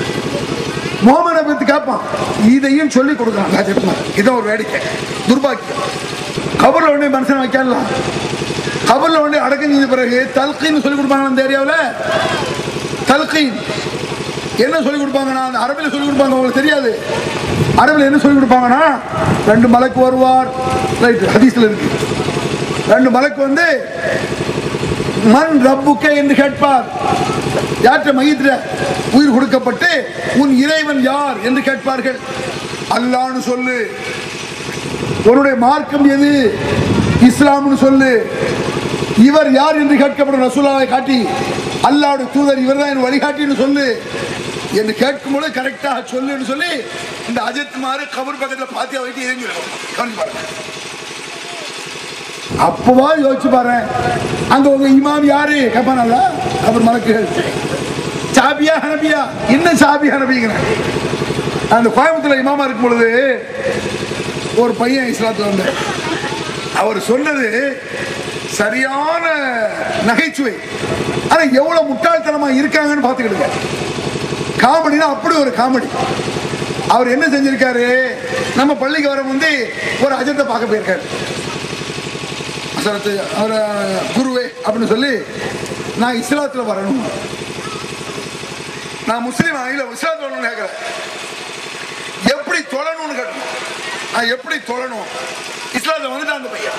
மோமனை பத்தி கேட்பான் இதையும் சொல்லி கொடுக்கலாம் ராஜகுமார் இதான் ஒரு வேடிக்கை துர்பாக்கியம் கபர்ல உடனே மனுஷன் வைக்கலாம் கபர்ல உடனே அடக்கம் செய்த பிறகு தல்கின்னு சொல்லி கொடுப்பாங்க அந்த ஏரியாவில் தல்கீன் என்ன சொல்லி கொடுப்பாங்கன்னா அந்த அரபில் சொல்லி கொடுப்பாங்க உங்களுக்கு தெரியாது அரபில் என்ன சொல்லி கொடுப்பாங்கன்னா ரெண்டு மலைக்கு வருவார் ரைட் ஹதீஸ்ல இருக்கு ரெண்டு மலைக்கு வந்து மண் ரப்புக்கே என்று கேட்பார் யாற்ற மையத்துல உயிர் கொடுக்கப்பட்டு உன் இறைவன் யார் என்று கேட்பார்கள் அல்லான்னு சொல்லு உன்னுடைய மார்க்கம் எது இஸ்லாம்னு சொல்லு இவர் யார் என்று கேட்கப்படும் ரசூலாவை காட்டி அல்லாவுடைய தூதர் இவர் தான் என் வழிகாட்டின்னு சொல்லு என்று கேட்கும்போது கரெக்டாக சொல்லுன்னு சொல்லி இந்த அஜித் மாறு கபர் பக்கத்தில் பாத்தியா வைத்து இறங்கிடுவோம் கவனிச்சு பாருங்க அப்பவா யோசிச்சு பாரு அங்க உங்க இமாம் யாரு கேப்பானல்ல அவர் மலக்குகள் சாபியா ஹனபியா என்ன சாபி ஹனபிங்கிறேன் அந்த கோயம்புத்தூர்ல இமாமா இருக்கும் பொழுது ஒரு பையன் இஸ்லாத்துல வந்த அவர் சொன்னது சரியான நகைச்சுவை ஆனா எவ்வளவு முட்டாள்தனமா இருக்காங்கன்னு பாத்துக்கிடுங்க காமெடினா அப்படி ஒரு காமெடி அவர் என்ன செஞ்சிருக்காரு நம்ம பள்ளிக்கு வர முந்தி ஒரு அஜத்தை பார்க்க போயிருக்காரு அசரத்து அவர் குருவே அப்படின்னு சொல்லி நான் இஸ்லாத்துல வரணும் நான் முஸ்லீம் ஆகல இஸ்லாத்துல வரணும்னு கேட்கிறேன் எப்படி தொழணும்னு கேட்கணும் நான் எப்படி தொழணும் இஸ்லாத்துல வந்துட்டான் அந்த பையன்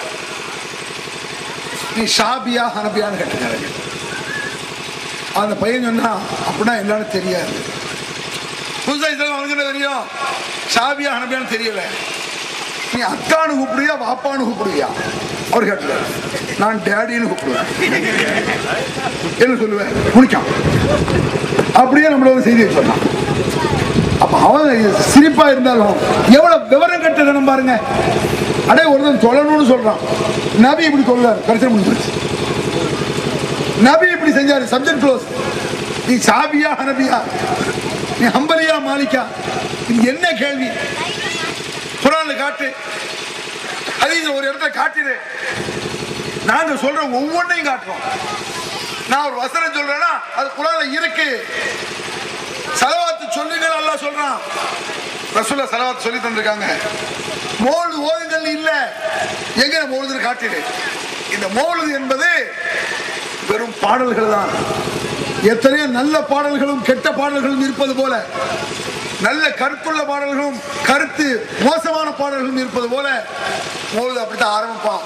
நீ ஷாபியா ஹனபியான்னு கேட்டுக்காரு அந்த பையன் சொன்னா அப்படின்னா எல்லாரும் தெரியாது புதுசா இஸ்லாம் அவனுக்கு என்ன தெரியும் ஷாபியா ஹனபியான்னு தெரியல நீ அக்கானு கூப்பிடுவியா வாப்பான்னு கூப்பிடுவியா அவர் கேட்டுறாரு நான் டேடின்னு கூப்பிடுவேன் என்ன சொல்லுவேன் முடிக்கான் அப்படியே நம்மள ஒரு செய்தியை சொன்னான் அப்ப அவன் சிரிப்பா இருந்தாலும் எவ்வளவு விவரம் கட்டணும் பாருங்க அடே ஒருத்தன் சொல்லணும்னு சொல்றான் நபி இப்படி சொல்லாரு கடைசி முடிஞ்சிருச்சு நபி இப்படி செஞ்சாரு சப்ஜெக்ட் க்ளோஸ் நீ சாபியா ஹனபியா நீ ஹம்பலியா மாலிக்கா இது என்ன கேள்வி குரான்ல காட்டு ஹதீஸ்ல ஒரு இடத்துல காட்டிடு நாங்க சொல்ற ஒவ்வொன்றையும் காட்டுறோம் நான் ஒரு வசனம் சொல்றேன்னா அது குரான்ல இருக்கு சலவாத்து சொல்லுங்கள் அல்லாஹ் சொல்றான் ரசூல்லா சலவாத்து சொல்லி தந்திருக்காங்க மோழுது ஓதுங்கள் இல்ல எங்க மோழுதுன்னு காட்டிடு இந்த மோழுது என்பது வெறும் பாடல்கள் தான் எத்தனையோ நல்ல பாடல்களும் கெட்ட பாடல்களும் இருப்பது போல நல்ல கருத்துள்ள பாடல்களும் கருத்து மோசமான பாடல்களும் இருப்பது போல மோழுது அப்படித்தான் ஆரம்பிப்பான்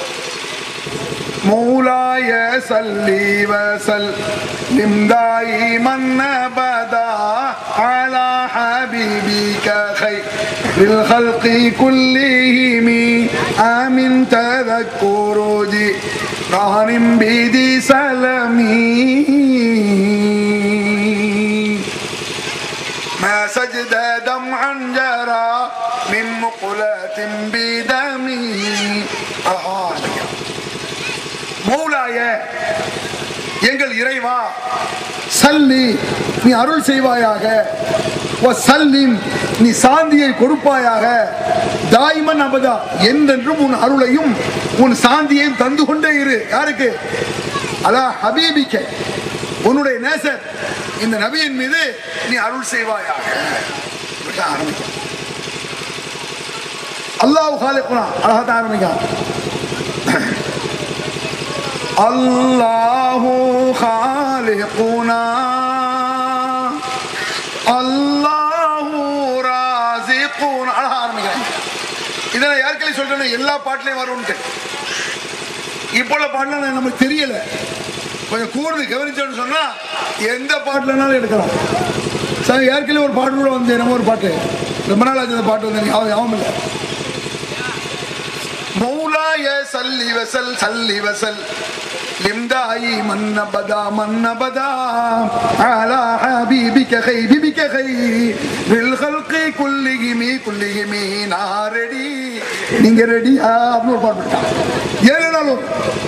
مولاي صلي وسلم دائما ابدا على حبيبك خير الخلق كلهم امن تذكر جيران بذي سلمي ما سجد دمعا جرى من مقلة بدمي آه. மௌலாய எங்கள் இறைவா சல்லி நீ அருள் செய்வாயாக வசல்லிம் நீ சாந்தியை கொடுப்பாயாக தாய்மன் அபதா என்றென்றும் உன் அருளையும் உன் சாந்தியையும் தந்து கொண்டே இரு யாருக்கு அலா ஹபீபிக்க உன்னுடைய நேசர் இந்த நபியின் மீது நீ அருள் செய்வாயாக இப்படிதான் ஆரம்பிக்கும் அல்லாஹ் காலிக்குனா அழகா தான் ஆரம்பிக்கலாம் அல்லாஹு காலிக்குனா அல்லாஹு ராசிக்குனா அழகா ஆரம்பிக்கிறேன் இதை நான் யாருக்கெல்லாம் சொல்றேன் எல்லா பாட்டுலயும் வரும்ட்டு இப்போ உள்ள பாட்டுல நமக்கு தெரியல கொஞ்சம் கூர்ந்து கவனிச்சோன்னு சொன்னா எந்த பாட்டுலனாலும் எடுக்கலாம் சார் ஏற்கனவே ஒரு பாட்டு கூட வந்து நம்ம ஒரு பாட்டு ரொம்ப நாள் ஆச்சு அந்த பாட்டு வந்து எனக்கு ஞாபகம் ஞாபகம் இல்லை மௌலாய சல்லி வசல் சல்லி வசல் லிம்தாயி மன்னபதா மன்னபதா அலா ஹபீபிக ஹைபிபிக ஹை வில் ஹல்கி குல்லிகிமி குல்லிகிமி நான் ரெடி நீங்க ரெடியா அப்படின்னு ஒரு பாட்டு விட்டான் ஏழு நாள் வரும்.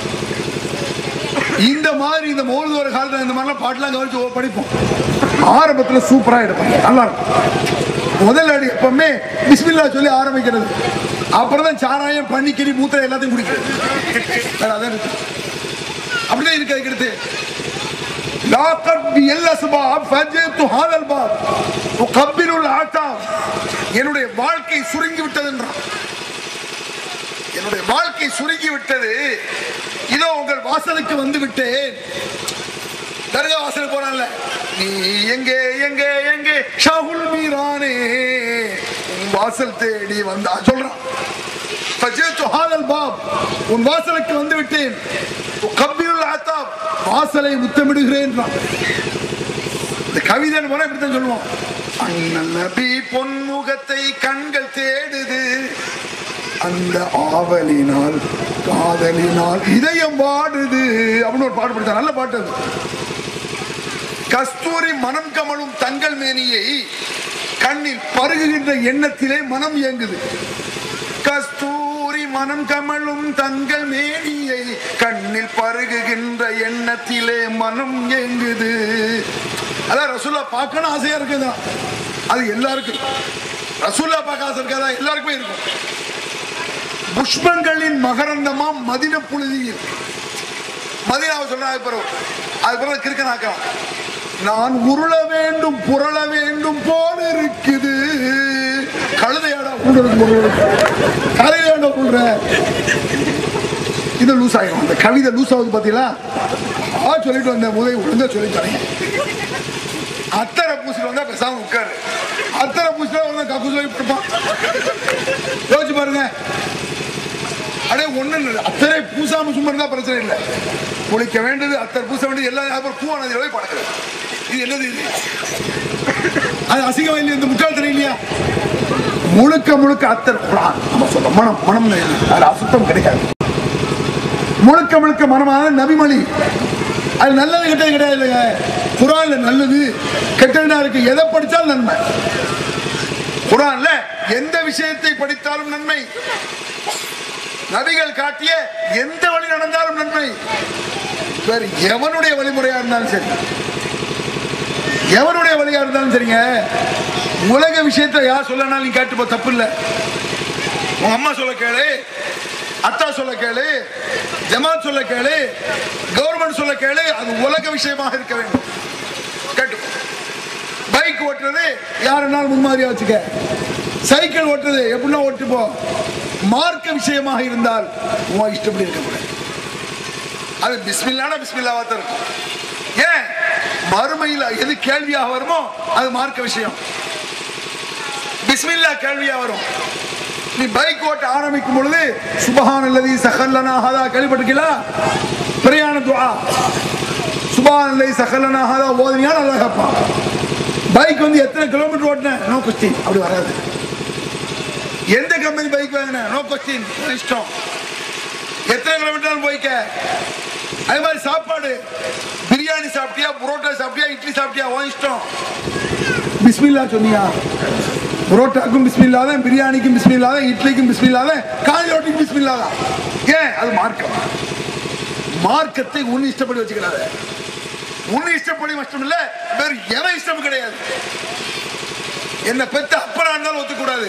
இந்த மாதிரி இந்த மோழ்ந்து ஒரு காலத்துல இந்த மாதிரிலாம் பாட்டுலாம் கவனிச்சு ஓ- படிப்போம் ஆரம்பத்துல சூப்பரா எடுப்பாங்க நல்லா இருக்கும் முதல் அடி எப்பவுமே பிஸ்மில்லா சொல்லி ஆரம்பிக்கிறது அப்புறம் தான் சாராயம் பன்னிக்கறி மூத்திரம் எல்லாத்தையும் குடிக்கிறது வேற அதான் இருக்கு அப்படிதான் இருக்கு அதுக்கு அடுத்து لاقت بالاسباب فجئت هذا الباب اقبل الاعتاب என்னுடைய வாழ்க்கை சுருங்கி விட்டது என்றான் என்னுடைய வாழ்க்கை சுருங்கி விட்டது இதோ உங்கள் வாசலுக்கு வந்து விட்டேன் தர்கா வாசலுக்கு போனான்ல நீ எங்கே எங்கே எங்கே ஷாகுல் மீரானே உன் வாசல் தேடி வந்தா சொல்றான் ஃபஜித்து ஹாதல் பாப் உன் வாசலுக்கு வந்து விட்டேன் கம்பியுல் ஆத்தாப் வாசலை முத்தமிடுகிறேன் இந்த கவிதை போனா இப்படித்தான் சொல்லுவோம் அண்ணன் நபி பொன்முகத்தை கண்கள் தேடுது அந்த ஆவலினால் காதலினால் இதயம் வாடுது அப்படின்னு ஒரு பாட்டு படித்தா நல்ல பாட்டு அது கஸ்தூரி மனம் கமழும் தங்கள் மேனியை கண்ணில் பருகுகின்ற எண்ணத்திலே மனம் இயங்குது கஸ்தூரி மனம் கமழும் தங்கள் மேனியை கண்ணில் பருகுகின்ற எண்ணத்திலே மனம் இயங்குது அதான் ரசூல்லா பார்க்கணும் ஆசையா இருக்குதா அது எல்லாருக்கும் ரசூல்லா பார்க்க ஆசை இருக்காதா எல்லாருக்குமே இருக்கும் புஷ்பங்களின் மகரந்தமாம் மதின புழுதியில் மதினாவை சொல்றாங்க பிறகு அது பிறகு கிறுக்கனாக்கலாம் நான் உருள வேண்டும் புரள வேண்டும் போல இருக்குது கழுதையாடா கழுதையாடா புல்ற இது லூஸ் ஆகும் அந்த கவிதை லூஸ் ஆகுது பாத்தீங்களா ஆ சொல்லிட்டு வந்த முதல் ஒழுங்கா சொல்லிட்டு அத்தரை பூசிட்டு வந்தா பேசாம உட்காரு அத்தரை பூசிட்டு வந்தா கக்கு சொல்லி இருப்பான் யோசிச்சு பாருங்க அடே ஒண்ணு இல்லை அத்தரை பூசாம சும்மா இருந்தா பிரச்சனை இல்லை குளிக்க வேண்டியது அத்தரை பூச வேண்டியது எல்லாம் அப்புறம் பூவானது போய் படக்குது இது என்னது இது அது அசிங்கம் இல்லையா இந்த முட்டாள்தனம் இல்லையா முழுக்க முழுக்க அத்தர் குரான் நம்ம சொல்ல மனம் மனம் அது அசுத்தம் கிடையாது முழுக்க முழுக்க மனமான நபிமொழி அது நல்லது கெட்டது கிடையாது இல்லைங்க குரான்ல நல்லது கெட்டதுனா இருக்கு எதை படித்தாலும் நன்மை குரான்ல எந்த விஷயத்தை படித்தாலும் நன்மை நபிகள் காட்டிய எந்த வழி நடந்தாலும் நன்மை வேறு எவனுடைய வழிமுறையா இருந்தாலும் சரி எவனுடைய வழியா இருந்தாலும் சரிங்க உலக விஷயத்தை யார் சொல்லனாலும் நீ கேட்டு தப்பு இல்லை உங்க அம்மா சொல்ல கேளு அத்தா சொல்ல கேளு ஜமாத் சொல்ல கேளு கவர்மெண்ட் சொல்ல கேளு அது உலக விஷயமாக இருக்க வேண்டும் கேட்டு பைக் ஓட்டுறது யாருன்னாலும் முன்மாதிரியா வச்சுக்க சைக்கிள் ஓட்டுறது எப்படின்னா ஓட்டு போ மார்க்க விஷயமாக இருந்தால் உன் இஷ்டப்படி இருக்க முடியாது அது பிஸ்மில்லான பிஸ்மில்லாவா தான் இருக்கும் ஏன் மறுமையில் எது கேள்வியாக வருமோ அது மார்க்க விஷயம் பிஸ்மில்லா கேள்வியா வரும் நீ பைக் ஓட்ட ஆரம்பிக்கும் பொழுது சுபஹான் அல்லதி சஹல்லனா ஹதா கேள்விப்பட்டிருக்கீங்களா பிரயாண துஆ சுபஹான் அல்லதி சஹல்லனா ஹதா ஓதுனியா நல்லா கேட்பான் பைக் வந்து எத்தனை கிலோமீட்டர் ஓட்டின நோ கொஸ்டின் அப்படி வராது எந்த கம்பெனி பைக் வாங்கின நோ கொஸ்டின் இஷ்டம் எத்தனை கிலோமீட்டர் போய்க்க அதே மாதிரி சாப்பாடு பிரியாணி சாப்பிட்டியா புரோட்டா சாப்பிட்டியா இட்லி சாப்பிட்டியா உன் இஷ்டம் பிஸ்மில்லா சொன்னியா புரோட்டாக்கும் பிஸ்மில்லா தான் பிரியாணிக்கும் பிஸ்மில்லா தான் இட்லிக்கும் பிஸ்மில்லா தான் காய் ரோட்டிக்கும் பிஸ்மில்லா தான் ஏன் அது மார்க்கம் மார்க்கத்தை உன் இஷ்டப்படி வச்சுக்கிறாத உன் இஷ்டப்படி மட்டும் இல்ல வேறு எவன் இஷ்டம் கிடையாது என்ன பெத்த அப்பனா இருந்தாலும் ஒத்துக்க கூடாது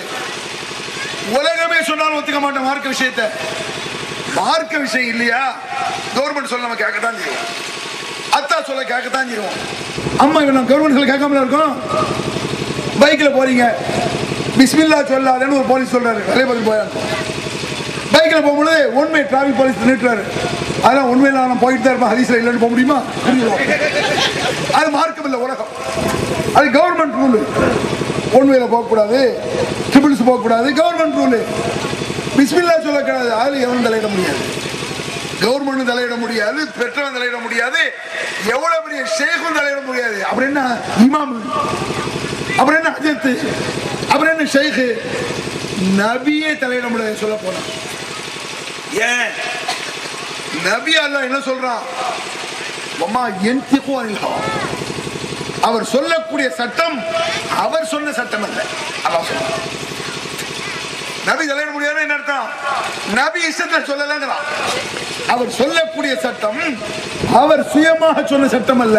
உலகமே சொன்னாலும் ஒத்துக்க மாட்டேன் மார்க்க விஷயத்தை மார்க்க விஷயம் இல்லையா கவர்மெண்ட் சொல்ல நம்ம கேட்கத்தான் செய்வோம் அத்தா சொல்ல கேட்கத்தான் செய்வோம் அம்மா இவன் நம்ம கவர்மெண்ட் சொல்ல கேட்காமல இருக்கோம் பைக்ல போறீங்க பிஸ்மில்லா சொல்லாதேன்னு ஒரு போலீஸ் சொல்றாரு வேலையை பார்த்து போயா பைக்ல போகும்போது உண்மை டிராபிக் போலீஸ் நிறுத்துறாரு அதெல்லாம் உண்மையில நான் போயிட்டு தான் இருப்பேன் ஹதீஸ்ல இல்லைன்னு போக முடியுமா முடியும். அது மார்க்கம் இல்லை உலகம் அது கவர்மெண்ட் ரூல் ஒன்வேல போகக்கூடாது ட்ரிபிள்ஸ் போகக்கூடாது கவர்மெண்ட் ரூல் பிஸ்மில்லா சொல்லக்கூடாது அதில் எவனும் தலையிட முடியாது கவர்மெண்ட் தலையிட முடியாது பெற்றவன் தலையிட முடியாது எவ்வளவு பெரிய ஷேக்கும் தலையிட முடியாது அப்புறம் என்ன இமாம் அப்புறம் என்ன அஜத்து அப்புறம் என்ன ஷேக்கு நபியே தலையிட முடியாது சொல்ல போனா ஏன் நபி அல்லாஹ் என்ன சொல்றான் வமா யன்திகு அனில் ஹவா அவர் சொல்லக்கூடிய சட்டம் அவர் சொன்ன சட்டம் அல்ல அல்லாஹ் சொல்றான் நபி தலையிட முடியாது என்ன அர்த்தம் நபி இஷ்டத்தை சொல்லலங்கிறான் அவர் சொல்லக்கூடிய சட்டம் அவர் சுயமாக சொன்ன சட்டம் அல்ல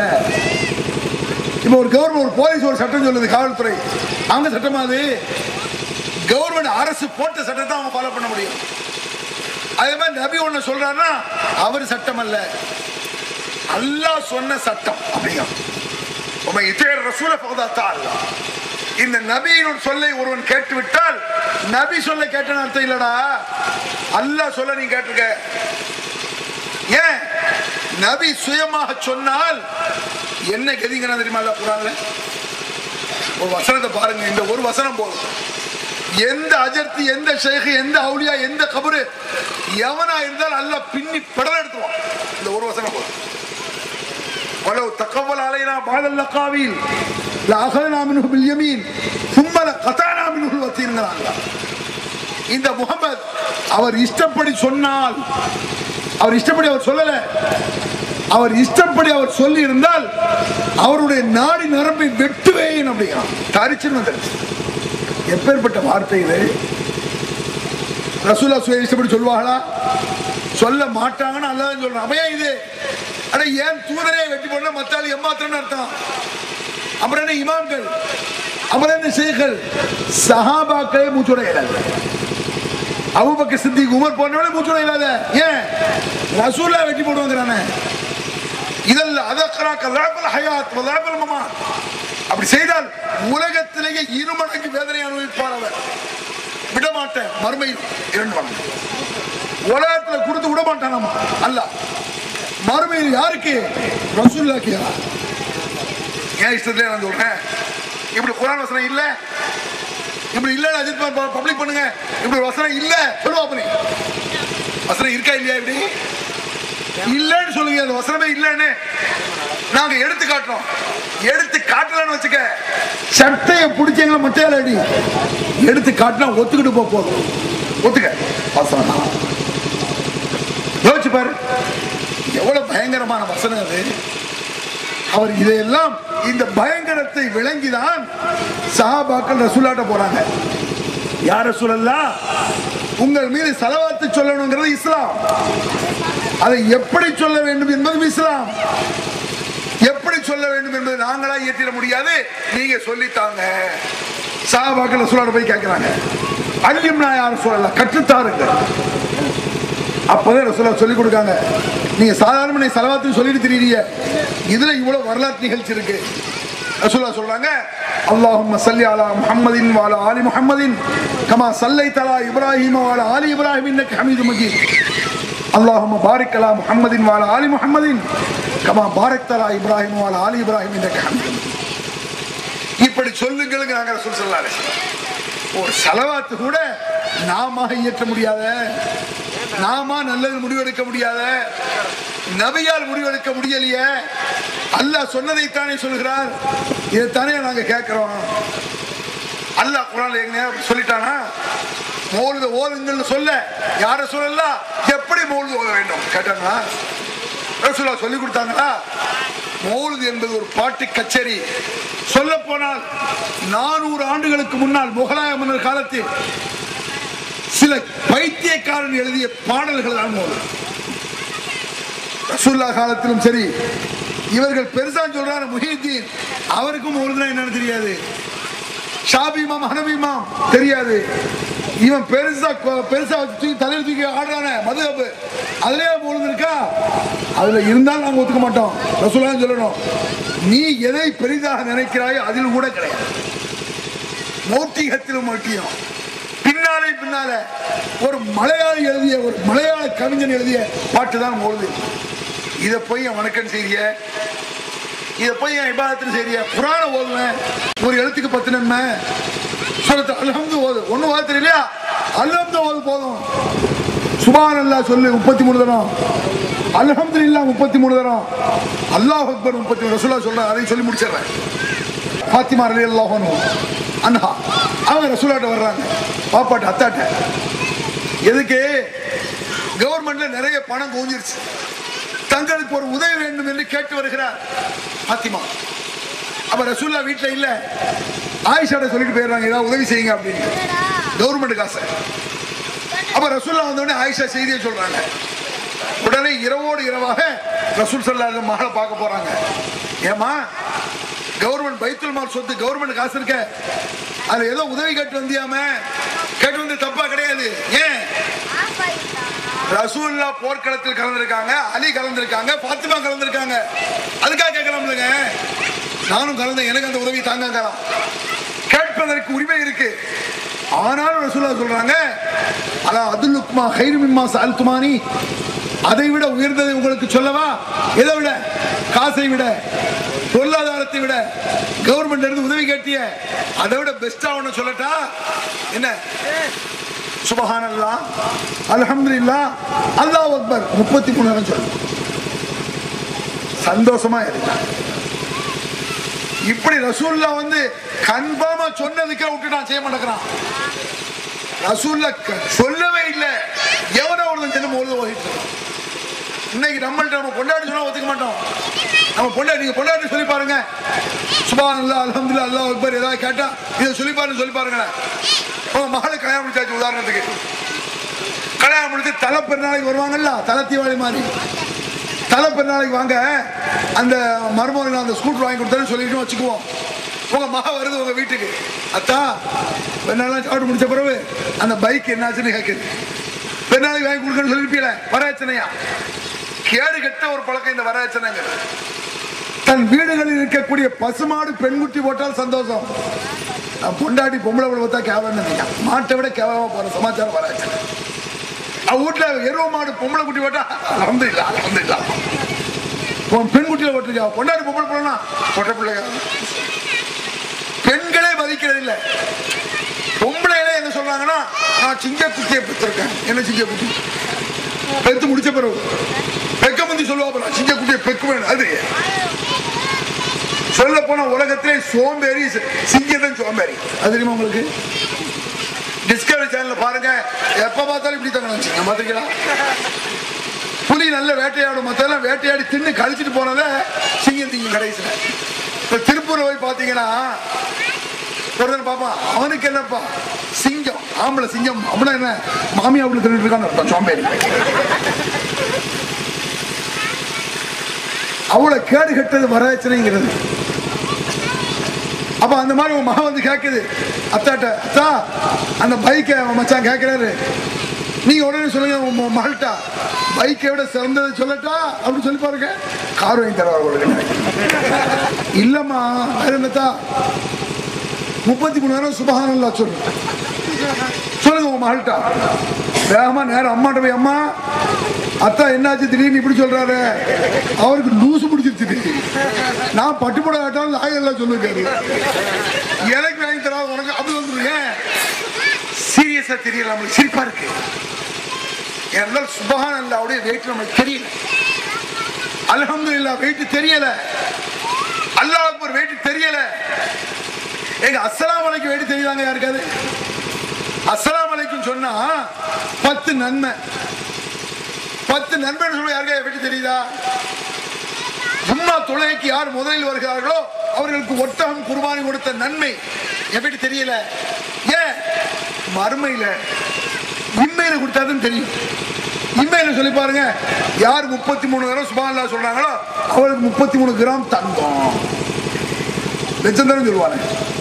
இப்போ ஒரு கவர்மெண்ட் ஒரு போலீஸ் ஒரு சட்டம் சொல்லுது காவல்துறை அவங்க சட்டமா அது கவர்மெண்ட் அரசு போட்ட சட்டத்தை அவங்க ஃபாலோ பண்ண முடியும் அதே மாதிரி நபி ஒண்ணு சொல்றாருன்னா அவர் சட்டம் அல்ல அல்லாஹ் சொன்ன சட்டம் அப்படிங்கிறான் உமை இத்தேர் ரசூல பகதாத்தா அல்லாஹ் இந்த நபியின் சொல்லை ஒருவன் கேட்டுவிட்டால் நபி சொல்ல கேட்டன்னு அர்த்தம் இல்லடா அல்லாஹ் சொல்ல நீ கேட்டிருக்க ஏன் நபி சுயமாக சொன்னால் என்ன கதிங்கிறான் தெரியுமா அல்லாஹ் குரான்ல ஒரு வசனத்தை பாருங்க இந்த ஒரு வசனம் போதும் எந்த அஜர்த்தி எந்த ஷேக் எந்த அவுலியா எந்த கபரு எவனா இருந்தால் அல்ல பின்னி படம் எடுத்துவான் இந்த ஒரு வசனம் போதும் ولو تقبل علينا بعض اللقاويل لأخذنا منه باليمين ثم لقطعنا منه الوتين இந்த முகமது அவர் இஷ்டப்படி சொன்னால் அவர் இஷ்டப்படி அவர் சொல்லல அவர் இஷ்டப்படி அவர் சொல்லி இருந்தால் அவருடைய நாடி நரம்பை வெட்டுவேன் அப்படிங்கிறான் தரிச்சுன்னு வந்துருச்சு எப்பேற்பட்ட வார்த்தை இது ரசூலா சுய இஷ்டப்படி சொல்லுவாங்களா சொல்ல மாட்டாங்கன்னு அல்லாதான் சொல்றான் அப்ப ஏன் இது அட ஏன் தூதரே வெட்டி போடல மத்தாள் எம்மாத்திரம்னு அர்த்தம் அப்புறம் என்ன இமாம்கள் அப்புறம் என்ன ஷேக்கள் சஹாபாக்களே மூச்சுட இல்லாத அபுபக்கர் சித்திக் உமர் போன்றவனே மூச்சுட இல்லாத ஏன் ரசூலா வெட்டி போடுவாங்கிறானே இதல்ல அதக்கராக்க லாபல் ஹயாத் லாபல் மமாத் அப்படி செய்தால் உலகத்திலேயே இருமடங்கு வேதனை அனுபவிப்பார் அவர் விட மாட்டேன் மறுமையில் இரண்டு மடங்கு உலகத்துல கொடுத்து விட மாட்டானாமா அல்ல மறுமையில் யாருக்கு ரசூல்லாக்கு ஏன் இஷ்டத்துல நான் சொல்றேன் இப்படி குரான் வசனம் இல்ல இப்படி இல்ல அஜித் பப்ளிக் பண்ணுங்க இப்படி ஒரு வசனம் இல்ல சொல்லுவா அப்ப நீ வசனம் இருக்கா இல்லையா இப்படி இல்லன்னு சொல்லுங்க அந்த வசனமே இல்லன்னு நாங்க எடுத்து காட்டுறோம் எடுத்து காட்டலன்னு வச்சுக்க சட்டையை பிடிச்சவங்கள மட்டையால அடி எடுத்து காட்டினா ஒத்துக்கிட்டு போ போதும் ஒத்துக்க வசனம் தான். யோசிச்சு பாரு எவ்வளவு பயங்கரமான வசனம் அது அவர் இதையெல்லாம் இந்த பயங்கரத்தை விளங்கிதான் சஹாபாக்கள் ரசூலாட்ட போறாங்க யார் ரசூலல்லா உங்கள் மீது செலவாத்து சொல்லணுங்கிறது இஸ்லாம் அதை எப்படி சொல்ல வேண்டும் என்பதும் இஸ்லாம் எப்படி சொல்ல வேண்டும் என்பதை நாங்களா இயற்றிட முடியாது நீங்க சொல்லித்தாங்க சஹாபாக்கள் ரசூலாட்ட போய் கேட்கிறாங்க அல்லிம்னா யார் சொல்லலாம் கற்றுத்தாருங்க அப்பதான் ரசூலா சொல்லி கொடுக்காங்க நீங்க சாதாரண நீ செலவாத்து சொல்லிட்டு திரியறீங்க இதுல இவ்வளவு வரலாற்று நிகழ்ச்சி இருக்கு ரசூலா சொல்றாங்க அல்லாஹும்ம சல்லி அலா முஹம்மதின் வாலா ஆலி முஹம்மதின் கமா சல்லை தலா இப்ராஹிம் வாலா ஆலி இப்ராஹிம் இன்னக்கு ஹமீது மஜீத் அல்லாஹும்ம பாரிக் அலா முஹம்மதின் வாலா ஆலி முஹம்மதின் கமா பாரக் தலா இப்ராஹிம் வாலா ஆலி இப்ராஹிம் இன்னக்கு ஹமீது மஜீத் இப்படி சொல்லுங்கிறாங்க ரசூல் ஸல்லல்லாஹு அலைஹி வஸல்லம். ஒரு செலவாத்து கூட நாம இயற்ற முடியாத நாம நல்லது முடிவெடுக்க முடியாத நபியால் முடிவெடுக்க முடியலையே அல்லாஹ் சொன்னதைத்தானே சொல்கிறார் இதைத்தானே நாங்க கேட்கிறோம் அல்லாஹ் குரான்ல எங்க சொல்லிட்டானா மௌலுத ஓதுங்கள்னு சொல்ல யார சொல்லலாம் எப்படி மௌலுது ஓத வேண்டும் கேட்டாங்களா ரசூலா சொல்லி கொடுத்தாங்களா மௌலுது என்பது ஒரு பாட்டு கச்சேரி சொல்ல போனால் நானூறு ஆண்டுகளுக்கு முன்னால் முகலாய மன்னர் காலத்தில் சில பைத்தியக்காரன் எழுதிய பாடல்கள் தான் மௌலுது ரசூல்லா காலத்திலும் சரி இவர்கள் பெருசா சொல்றாரு முஹிதீன் அவருக்கும் மௌலுதுனா என்னன்னு தெரியாது ஷாபி இமாம் ஹனபி இமாம் தெரியாது இவன் பெருசா கொ- பெருசா வச்சு தூக்கி தலையில தூக்கி ஆடுறானே மதுகப்பு அதுலயே பொழுது இருக்கா அதுல இருந்தாலும் நாங்க ஒத்துக்க மாட்டோம் ரசூலான்னு சொல்லணும் நீ எதை பெரிதாக நினைக்கிறாயோ அதில் கூட கிடையாது மௌட்டிகத்திலும் முக்கியம் பின்னாலே பின்னால ஒரு மலையாளி எழுதிய ஒரு மலையாள கவிஞன் எழுதிய பாட்டு தான் மொழுது இதை போய் என் வணக்கம் செய்ய இதை போய் என் இபாதத்தில் செய்ய புராணம் ஓதுவேன் ஒரு எழுத்துக்கு பத்து நன்மை சொல்ல அல்ஹம்து ஓது ஒன்றும் ஓத தெரியலையா அல்ஹம்து ஓது போதும் சுபான் அல்லா சொல்லு முப்பத்தி மூணு தரம் அல்ஹம்து இல்லா முப்பத்தி மூணு தரம் அல்லாஹ் அக்பர் முப்பத்தி மூணு ரசூலா சொல்றேன் அதை சொல்லி முடிச்சிடுறேன் ஃபாத்திமா அலி அல்லாஹனு அன்ஹா அவங்க ரசூலாட்ட வர்றாங்க பாப்பாட்ட அத்தாட்ட எதுக்கு கவர்மெண்ட்ல நிறைய பணம் குவிஞ்சிருச்சு தங்களுக்கு ஒரு உதவி வேண்டும் என்று கேட்டு வருகிறார் ஃபாத்திமா அப்ப ரசூல்லா வீட்டுல இல்ல ஆயிஷாட்ட சொல்லிட்டு போயிடுறாங்க ஏதாவது உதவி செய்யுங்க அப்படின்னு கவர்மெண்ட் காசை அப்ப ரசூல்லா வந்த உடனே ஆயிஷா செய்தியை சொல்றாங்க உடனே இரவோடு இரவாக ரசூல் சல்லா மகளை பார்க்க போறாங்க ஏமா கவர்மெண்ட் பைத்துல் மால் சொத்து கவர்மெண்ட் காசு இருக்க அதுல ஏதோ உதவி கேட்டு வந்தியாம கேட்டு வந்து தப்பா கிடையாது ஏன் ரசூல்லா போர்க்களத்தில் கலந்திருக்காங்க அலி கலந்திருக்காங்க பாத்திமா கலந்திருக்காங்க அதுக்காக கேட்கலாம்லங்க நானும் கலந்தேன் எனக்கு அந்த உதவி தாங்க கேட்பதற்கு உரிமை இருக்கு ஆனாலும் ரசூல்லா சொல்றாங்க அலா அதுல்லுக்குமா ஹைருமிம்மா சால்துமானி அதை விட உயர்ந்ததை உங்களுக்கு சொல்லவா எதை விட காசை விட பொருளாதாரத்தை விட கவர்மெண்ட் இருந்து உதவி கேட்டிய அதை விட பெஸ்டா ஒண்ணு சொல்லட்டா என்ன சுபஹானல்லா அல்ஹம்துலில்லா அல்லாஹ் அக்பர் முப்பத்தி மூணு நேரம் சொல்லு சந்தோஷமா இருந்தா இப்படி ரசூல்லா வந்து கன்ஃபார்மா சொன்னதுக்கே விட்டுட்டான் செய்ய மாட்டேங்கிறான் ரசூல்லா க- சொல்லவே இல்லை எவனோ ஒருத்தன் சென்று பொழுது ஓடிட்டு இருக்கான். இன்னைக்கு நம்மள்ட்ட நம்ம கொண்டாடி சொன்னா ஒத்துக்க மாட்டோம் நம்ம பொண்டாடி நீங்க பொண்டாடி சொல்லி பாருங்க சுபான் அல்லா அல்ஹம்துலில்லாஹ் அல்லாஹ் அக்பர் ஏதாவது கேட்டா இதை சொல்லி பாருங்க சொல்லி பாருங்களேன் உங்க மகளை கல்யாணம் முடிச்சாச்சு உதாரணத்துக்கு கல்யாணம் முடிச்சு தலை பெருநாளைக்கு வருவாங்கல்ல தலை தீபாவளி மாதிரி தலை பெருநாளைக்கு வாங்க அந்த மருமகன் அந்த ஸ்கூட்டர் வாங்கி கொடுத்தாரு சொல்லிட்டு வச்சுக்குவோம் உங்க மக வருது உங்க வீட்டுக்கு அத்தா பெருநாள் சாப்பிட்டு முடிச்ச பிறகு அந்த பைக் என்னாச்சுன்னு கேட்குது பெருநாளைக்கு வாங்கி கொடுக்கணும்னு சொல்லிருப்பீல வரச்சனையா கேடு கெட்ட ஒரு பழக்கம் இந்த வரச்சனைங்க தன் வீடுகளில் இருக்கக்கூடிய பசுமாடு பெண்குட்டி போட்டால் சந்தோஷம் நான் பொண்டாட்டி பொம்பளை பிள்ளை பார்த்தா கேவலம் நினைக்கிறேன் மாட்டை விட கேவலமா போற சமாச்சாரம் வராச்சு அவ வீட்டுல எருவ மாடு பொம்பளை குட்டி போட்டா அலமது இல்ல அலமது இல்ல பெண் குட்டியில போட்டிருக்கா பொண்டாட்டி பொம்பளை பிள்ளைனா பொட்டை பிள்ளையா பெண்களே மதிக்கிறது இல்ல பொம்பளைகளே என்ன சொல்றாங்கன்னா நான் சிங்க குட்டியை பெற்றிருக்கேன் என்ன சிங்க குட்டி பெத்து முடிச்ச பிறகு பெக்க முந்தி சொல்லுவா நான் சிங்க குட்டியை பெக்குவேன் அது சொல்ல போனா உலகத்திலே சோம்பேறி சிங்கதான் சோம்பேறி அது தெரியுமா உங்களுக்கு டிஸ்கவரி சேனல்ல பாருங்க எப்ப பார்த்தாலும் இப்படி தாங்க நினைச்சீங்க பாத்தீங்களா புலி நல்ல வேட்டையாடும் மத்தெல்லாம் வேட்டையாடி தின்னு கழிச்சிட்டு போனத சிங்கம் திங்கும் கடைசியில இப்ப திருப்பூர் போய் பாத்தீங்கன்னா ஒருத்தன் பாப்பான் அவனுக்கு என்னப்பா சிங்கம் ஆம்பளை சிங்கம் அப்படின்னா என்ன மாமி அப்படி தின்னுட்டு இருக்கான்னு அர்த்தம் சோம்பேறி அவ்வளவு கேடு கெட்டது வரதட்சணைங்கிறது அப்ப அந்த மாதிரி உன் மகன் வந்து கேக்குது அத்தாட்ட அத்தா அந்த பைக்கை மச்சான் கேக்குறாரு நீங்க உடனே சொல்லுங்க உன் ம- மகள்கிட்ட பைக்கை விட சிறந்தது சொல்லட்டா அப்படின்னு சொல்லி பாருங்க கார் வாங்கி தருவார் உங்களுக்கு இல்லம்மா வேற என்னத்தா முப்பத்தி மூணு நேரம் சுபகானல்லா சொல்லு சொல்லுங்க உங்க மகள்கிட்ட வேகமா நேரம் அம்மாட்ட போய் அம்மா அத்தா என்னாச்சு திடீர்னு இப்படி சொல்றாரு அவருக்கு லூசு பிடிச்சிருச்சு திடீர்னு. நான் பட்டுப்பட ஆட்டாலும் ஆயெல்லாம் சொல்லுங்க எனக்கு வாங்கி தரா உனக்கு அப்படி வந்துருங்க சீரியஸா தெரியல நம்மளுக்கு சிரிப்பா இருக்கு என்னால் சுபகான் அல்லாவுடைய வெயிட் நம்மளுக்கு தெரியல அல்ஹம்துலில்லாஹ் வெயிட் தெரியல அல்லாஹ் அக்பர் வெயிட் தெரியல எங்க அஸ்ஸலாமு அலைக்கும் வெயிட் தெரியுதாங்க யாருக்காது அஸ்ஸலாமு அலைக்கும் சொன்னா பத்து நன்மை பத்து நன்மைன்னு சொல்ல யாருக்கா வெயிட் தெரியுதா ஜும்மா தொழுகைக்கு யார் முதலில் வருகிறார்களோ அவர்களுக்கு ஒட்டகம் குர்பானி கொடுத்த நன்மை எப்படி தெரியல ஏன் மறுமையில இம்மையில கொடுத்தாதான் தெரியும் இம்மையில சொல்லி பாருங்க யார் முப்பத்தி மூணு கிராம் சுபான்லா சொல்றாங்களோ அவளுக்கு முப்பத்தி மூணு கிராம் தங்கம் லட்சம் தானே சொல்லுவாங்க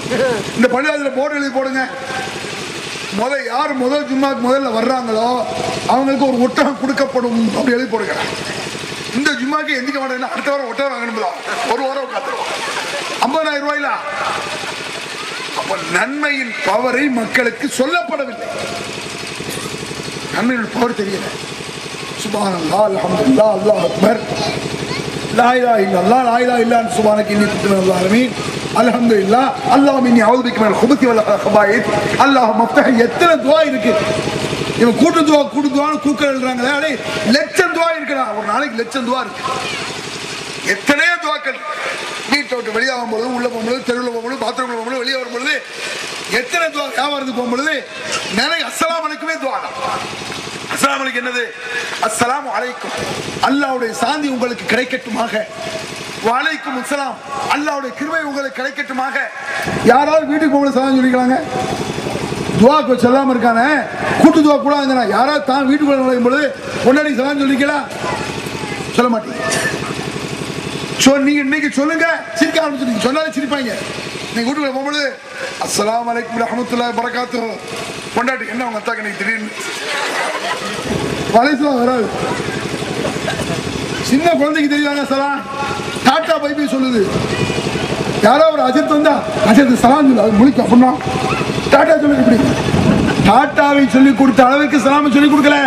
இந்த பள்ளிவாசல போர்டு எழுதி போடுங்க முத யார் முதல் ஜும்மாக்கு முதல்ல வர்றாங்களோ அவங்களுக்கு ஒரு ஒட்டகம் கொடுக்கப்படும் அப்படி எழுதி போடுங்க இந்த ஜும்மாக்கு எந்திக்க மாட்டேன்னா அடுத்த வாரம் ஒட்டகம் வாங்கணும்ல ஒரு வாரம் உட்காந்துருவோம் ஐம்பதாயிரம் ரூபாயில அப்ப நன்மையின் பவரை மக்களுக்கு சொல்லப்படவில்லை நன்மையின் பவர் தெரியல சுபானல்லா அல்ஹம்துலில்லாஹ் அல்லாஹ் அக்பர் லா இலாஹ இல்லல்லாஹ் லா இலாஹ இல்லா அன்த சுப்ஹானக இன்னி குன்து மினல் ஸாலிமீன் அல்ஹம்துலில்லாஹ் அல்லாஹும்ம இன்னி அஊது பிக மினல் ஹுபுத்தி வல் கபாயித் அல்லாஹும்ம மஃப்தஹ் எத்தனை துஆ இருக்கு இவன் கூட்டு துவா கூட்டு துவான்னு கூக்க எழுதுறாங்களே அடே லட்சம் துவா இருக்குடா ஒரு நாளைக்கு லட்சம் துவா இருக்கு எத்தனையோ துவாக்கள் வீட்டை விட்டு வெளியாகும் பொழுது உள்ள போகும்பொழுது தெருவில் போகும்பொழுது பாத்ரூம்ல போகும்பொழுது வெளியே வரும்பொழுது எத்தனை துவா வியாபாரத்துக்கு போகும்பொழுது நிறைய அஸ்ஸலாமு அலைக்குமே துவா தான் அஸ்ஸலாமு அலைக்கும் என்னது அஸ்ஸலாமு அலைக்கும் அல்லாஹ்வுடைய சாந்தி உங்களுக்கு கிடைக்கட்டுமாக வலைக்கும் அஸ்ஸலாம் அல்லாஹ்வுடைய கிருபை உங்களுக்கு கிடைக்கட்டுமாக யாராவது வீட்டுக்கு போகும்போது சலாம் சொல்லிக்கலாங்க துவாக்கு சொல்லாம இருக்கானே கூட்டு துவா கூட இருந்தா யாராவது தான் வீட்டுக்குள்ள நுழையும் பொழுது பொன்னாடி சலாம் சொல்லிக்கலாம் சொல்ல மாட்டீங்க சோ நீங்க இன்னைக்கு சொல்லுங்க சிரிக்க ஆரம்பிச்சிருங்க சொன்னாலும் சிரிப்பாங்க நீங்க வீட்டுக்குள்ள போகும்போது அஸ்ஸலாமு அலைக்கும் ரஹமத்துல்லாஹி பரகாத்து கொண்டாட்டி என்ன உங்க அத்தாக்கு இன்னைக்கு திடீர்னு வயசுலாம் வராது சின்ன குழந்தைக்கு தெரியாங்க சலாம் டாட்டா பைபி சொல்லுது யாரோ ஒரு அஜித் வந்தா அஜித் சலாம் சொல்லு அது முழிக்கும் அப்படின்னா டாட்டா சொல்லு இப்படி டாட்டாவை சொல்லி கொடுத்த அளவுக்கு சலாமை சொல்லி கொடுக்கல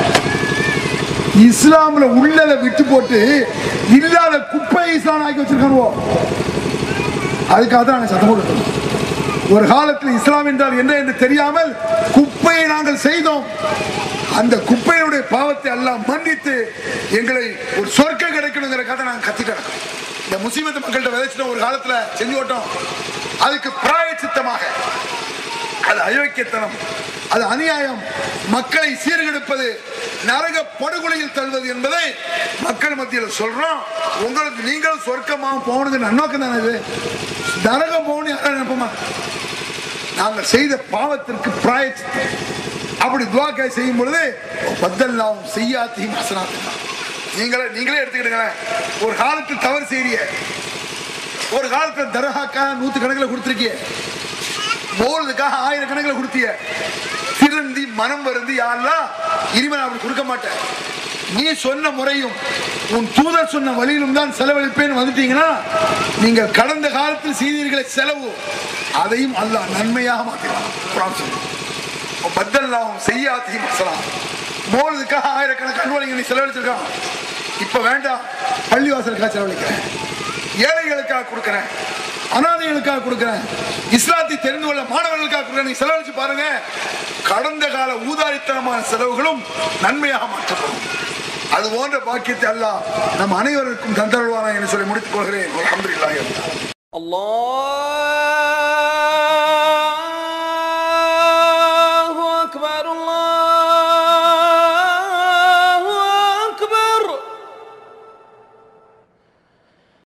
இஸ்லாம்ல உள்ளத விட்டு போட்டு இல்லாத குப்பை இஸ்லாம் ஆக்கி வச்சிருக்கானுவோ அதுக்காக தான் நாங்கள் சத்தம் போடுறோம் ஒரு காலத்தில் இஸ்லாம் என்றால் என்ன என்று தெரியாமல் குப்பையை நாங்கள் செய்தோம் அந்த குப்பையுடைய பாவத்தை எல்லாம் மன்னித்து எங்களை ஒரு சொர்க்கம் கிடைக்கணுங்கிற கதை நாங்கள் கத்திட்டோம் இந்த முஸ்லிமத்து மக்கள்கிட்ட விதைச்சிட்டோம் ஒரு காலத்துல செஞ்சு ஓட்டோம் அதுக்கு பிராயச்சித்தமாக அது அயோக்கியத்தனம் அது அநியாயம் மக்களை சீர்கெடுப்பது நரக படுகொலையில் தள்ளுவது என்பதை மக்கள் மத்தியில் சொல்றோம் உங்களுக்கு நீங்களும் சொர்க்கமாக போகணுங்க நன்னோக்கம் தானே இது நரகம் போகணும் யாரும் நினைப்போமா நாங்கள் செய்த பாவத்திற்கு பிராயச்சித்தம் அப்படி துவாக்காய் செய்யும் பொழுது பத்தல்லாம் செய்யாத்தையும் ஹசனாத்தையும் நீங்களே நீங்களே எடுத்துக்கிடுங்களேன் ஒரு காலத்தில் தவறு செய்றிய ஒரு காலத்தில் தர்காக்காக நூத்து கணக்கில் கொடுத்துருக்கிய மோலுக்காக ஆயிரக்கணக்கில் கொடுத்திய திருந்தி மனம் வருந்தி யாரெல்லாம் இனிமேல் அப்படி கொடுக்க மாட்டேன் நீ சொன்ன முறையும் உன் தூதர் சொன்ன வழியிலும் தான் செலவழிப்பேன் வந்துட்டீங்கன்னா நீங்கள் கடந்த காலத்தில் செய்தீர்களே செலவு அதையும் அல்லாஹ் நன்மையாக மாற்றிடுவான் குரான் சொல்லுது பத்தல்லாவும் செய்யாத்தையும் அசலாம் மோலுக்காக ஆயிரக்கணக்கான அன்பளிங்க நீ செலவழிச்சிருக்கான் இப்ப வேண்டாம் பள்ளிவாசலுக்காக செலவழிக்கிறேன் ஏழைகளுக்காக கொடுக்கிறேன் அனாதைகளுக்காக கொடுக்கிறேன் இஸ்லாத்தை தெரிந்து கொள்ள மாணவர்களுக்காக கொடுக்கிறேன் நீ செலவழிச்சு பாருங்க கடந்த கால ஊதாரித்தனமான செலவுகளும் நன்மையாக மாற்றப்படும் அது போன்ற பாக்கியத்தை அல்லாஹ் நம் அனைவருக்கும் தந்தருவானா என்று சொல்லி முடித்துக் கொள்கிறேன் அல்ஹம்துலில்லாஹி الله